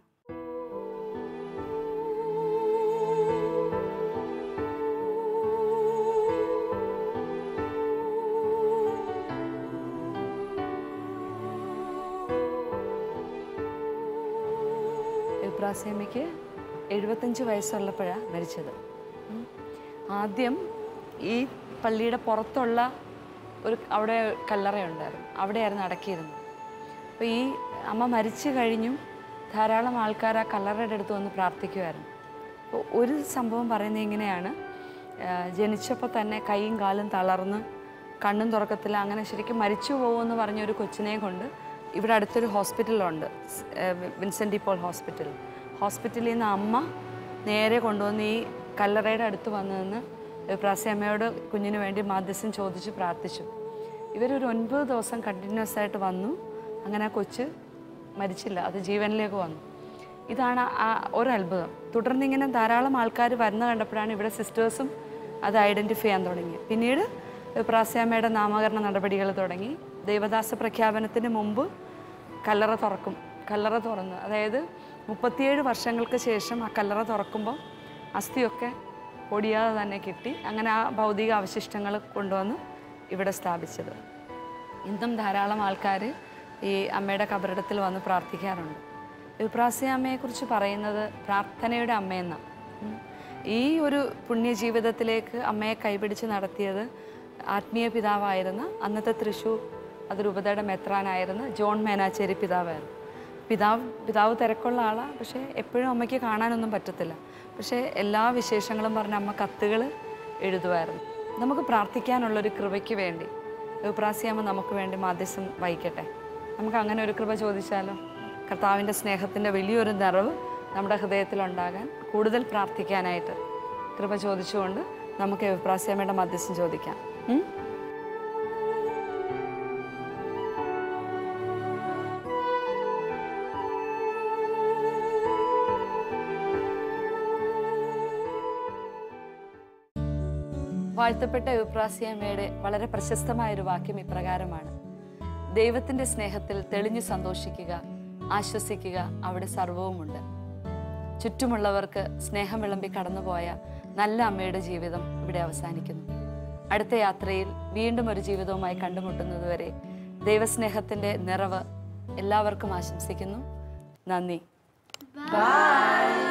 ഇബ്രാസിയമ്മയ്ക്ക് എഴുപത്തഞ്ച് വയസ്സുള്ളപ്പോഴാണ് മരിച്ചത് ഉം. ആദ്യം ഈ പള്ളിയുടെ പുറത്തുള്ള ഒരു അവിടെ കല്ലറയുണ്ടായിരുന്നു അവിടെയായിരുന്നു അടക്കിയിരുന്നത് അപ്പോൾ ഈ അമ്മ മരിച്ചു കഴിഞ്ഞും ധാരാളം ആൾക്കാർ ആ കല്ലറയുടെ അടുത്ത് വന്ന് പ്രാർത്ഥിക്കുമായിരുന്നു അപ്പോൾ ഒരു സംഭവം പറയുന്നത് ഇങ്ങനെയാണ് ജനിച്ചപ്പോൾ തന്നെ കൈയും കാലും തളർന്ന് കണ്ണും തുറക്കത്തില്ല അങ്ങനെ ശരിക്കും മരിച്ചു പോകുമെന്ന് പറഞ്ഞ ഒരു കൊച്ചിനെ കൊണ്ട് ഇവിടെ അടുത്തൊരു ഹോസ്പിറ്റലുണ്ട് സ്- ഏഹ് വി- വിൻസെൻ്റ് ഇപ്പോൾ ഹോസ്പിറ്റൽ ഹോസ്പിറ്റലിൽ നിന്ന് അമ്മ നേരെ കൊണ്ടുവന്ന് ഈ കല്ലറയുടെ അടുത്ത് വന്നു നിന്ന് പ്രാസി അമ്മയോട് കുഞ്ഞിന് വേണ്ടി മാധ്യസ്ഥം ചോദിച്ച് പ്രാർത്ഥിച്ചു ഇവരൊരു ഒൻപത് ദിവസം കണ്ടിന്യൂസ് ആയിട്ട് വന്നു അങ്ങനെ ആ കൊച്ച് മരിച്ചില്ല അത് ജീവനിലേക്ക് വന്നു ഇതാണ് ആ ഒരു അത്ഭുതം തുടർന്ന് ഇങ്ങനെ ധാരാളം ആൾക്കാർ വരുന്ന കണ്ടപ്പോഴാണ് ഇവിടെ സിസ്റ്റേഴ്സും അത് ഐഡൻറ്റിഫൈ ചെയ്യാൻ തുടങ്ങി പിന്നീട് പ്രാസ്യാമ്മയുടെ നാമകരണ നടപടികൾ തുടങ്ങി ദേവദാസ പ്രഖ്യാപനത്തിന് മുമ്പ് കല്ലറ തുറക്കും കല്ലറ തുറന്ന് അതായത് മുപ്പത്തിയേഴ് വർഷങ്ങൾക്ക് ശേഷം ആ കല്ലറ തുറക്കുമ്പോൾ അസ്ഥിയൊക്കെ പൊടിയാതെ തന്നെ കിട്ടി അങ്ങനെ ആ ഭൗതിക അവശിഷ്ടങ്ങൾ കൊണ്ടുവന്ന് ഇവിടെ സ്ഥാപിച്ചത് ഇന്നും ധാരാളം ആൾക്കാർ ഈ അമ്മയുടെ കബറിടത്തിൽ വന്ന് പ്രാർത്ഥിക്കാറുണ്ട് വിപ്രാസിയമ്മയെക്കുറിച്ച് പറയുന്നത് പ്രാർത്ഥനയുടെ അമ്മയെന്നാണ് ഉം. ഈ ഒരു പുണ്യജീവിതത്തിലേക്ക് അമ്മയെ കൈപിടിച്ച് നടത്തിയത് ആത്മീയ പിതാവായിരുന്ന അന്നത്തെ തൃശ്ശൂർ അതിരൂപതയുടെ മെത്രാനായിരുന്ന ജോൺ മേനാച്ചേരി പിതാവായിരുന്നു പിതാവ് പിതാവ് തിരക്കുള്ള ആളാണ് പക്ഷേ എപ്പോഴും അമ്മയ്ക്ക് കാണാനൊന്നും പറ്റത്തില്ല പക്ഷേ എല്ലാ വിശേഷങ്ങളും പറഞ്ഞ് അമ്മ കത്തുകൾ എഴുതുമായിരുന്നു നമുക്ക് പ്രാർത്ഥിക്കാനുള്ളൊരു കൃപയ്ക്ക് വേണ്ടി വിപ്രാസിയമ്മ നമുക്ക് വേണ്ടി മാധ്യസ്ഥം വഹിക്കട്ടെ നമുക്ക് അങ്ങനെ ഒരു കൃപ ചോദിച്ചാലോ കർത്താവിൻ്റെ സ്നേഹത്തിൻ്റെ വലിയൊരു നിറവ് നമ്മുടെ ഹൃദയത്തിലുണ്ടാകാൻ കൂടുതൽ പ്രാർത്ഥിക്കാനായിട്ട് കൃപ ചോദിച്ചുകൊണ്ട് നമുക്ക് വിപ്രാസിയമ്മയുടെ മധ്യസ്ഥം ചോദിക്കാം ഉം? വാഴ്ത്തപ്പെട്ട വിപ്രാസിയമ്മയുടെ വളരെ പ്രശസ്തമായ ഒരു വാക്യം ഇപ്രകാരമാണ് ദൈവത്തിന്റെ സ്നേഹത്തിൽ തെളിഞ്ഞു സന്തോഷിക്കുക ആശ്വസിക്കുക അവിടെ സർവവുമുണ്ട് ചുറ്റുമുള്ളവർക്ക് സ്നേഹം വിളമ്പി കടന്നുപോയ നല്ല അമ്മയുടെ ജീവിതം ഇവിടെ അവസാനിക്കുന്നു അടുത്ത യാത്രയിൽ വീണ്ടും ഒരു ജീവിതവുമായി കണ്ടുമുട്ടുന്നതുവരെ ദൈവസ്നേഹത്തിന്റെ നിറവ് എല്ലാവർക്കും ആശംസിക്കുന്നു നന്ദി Bye.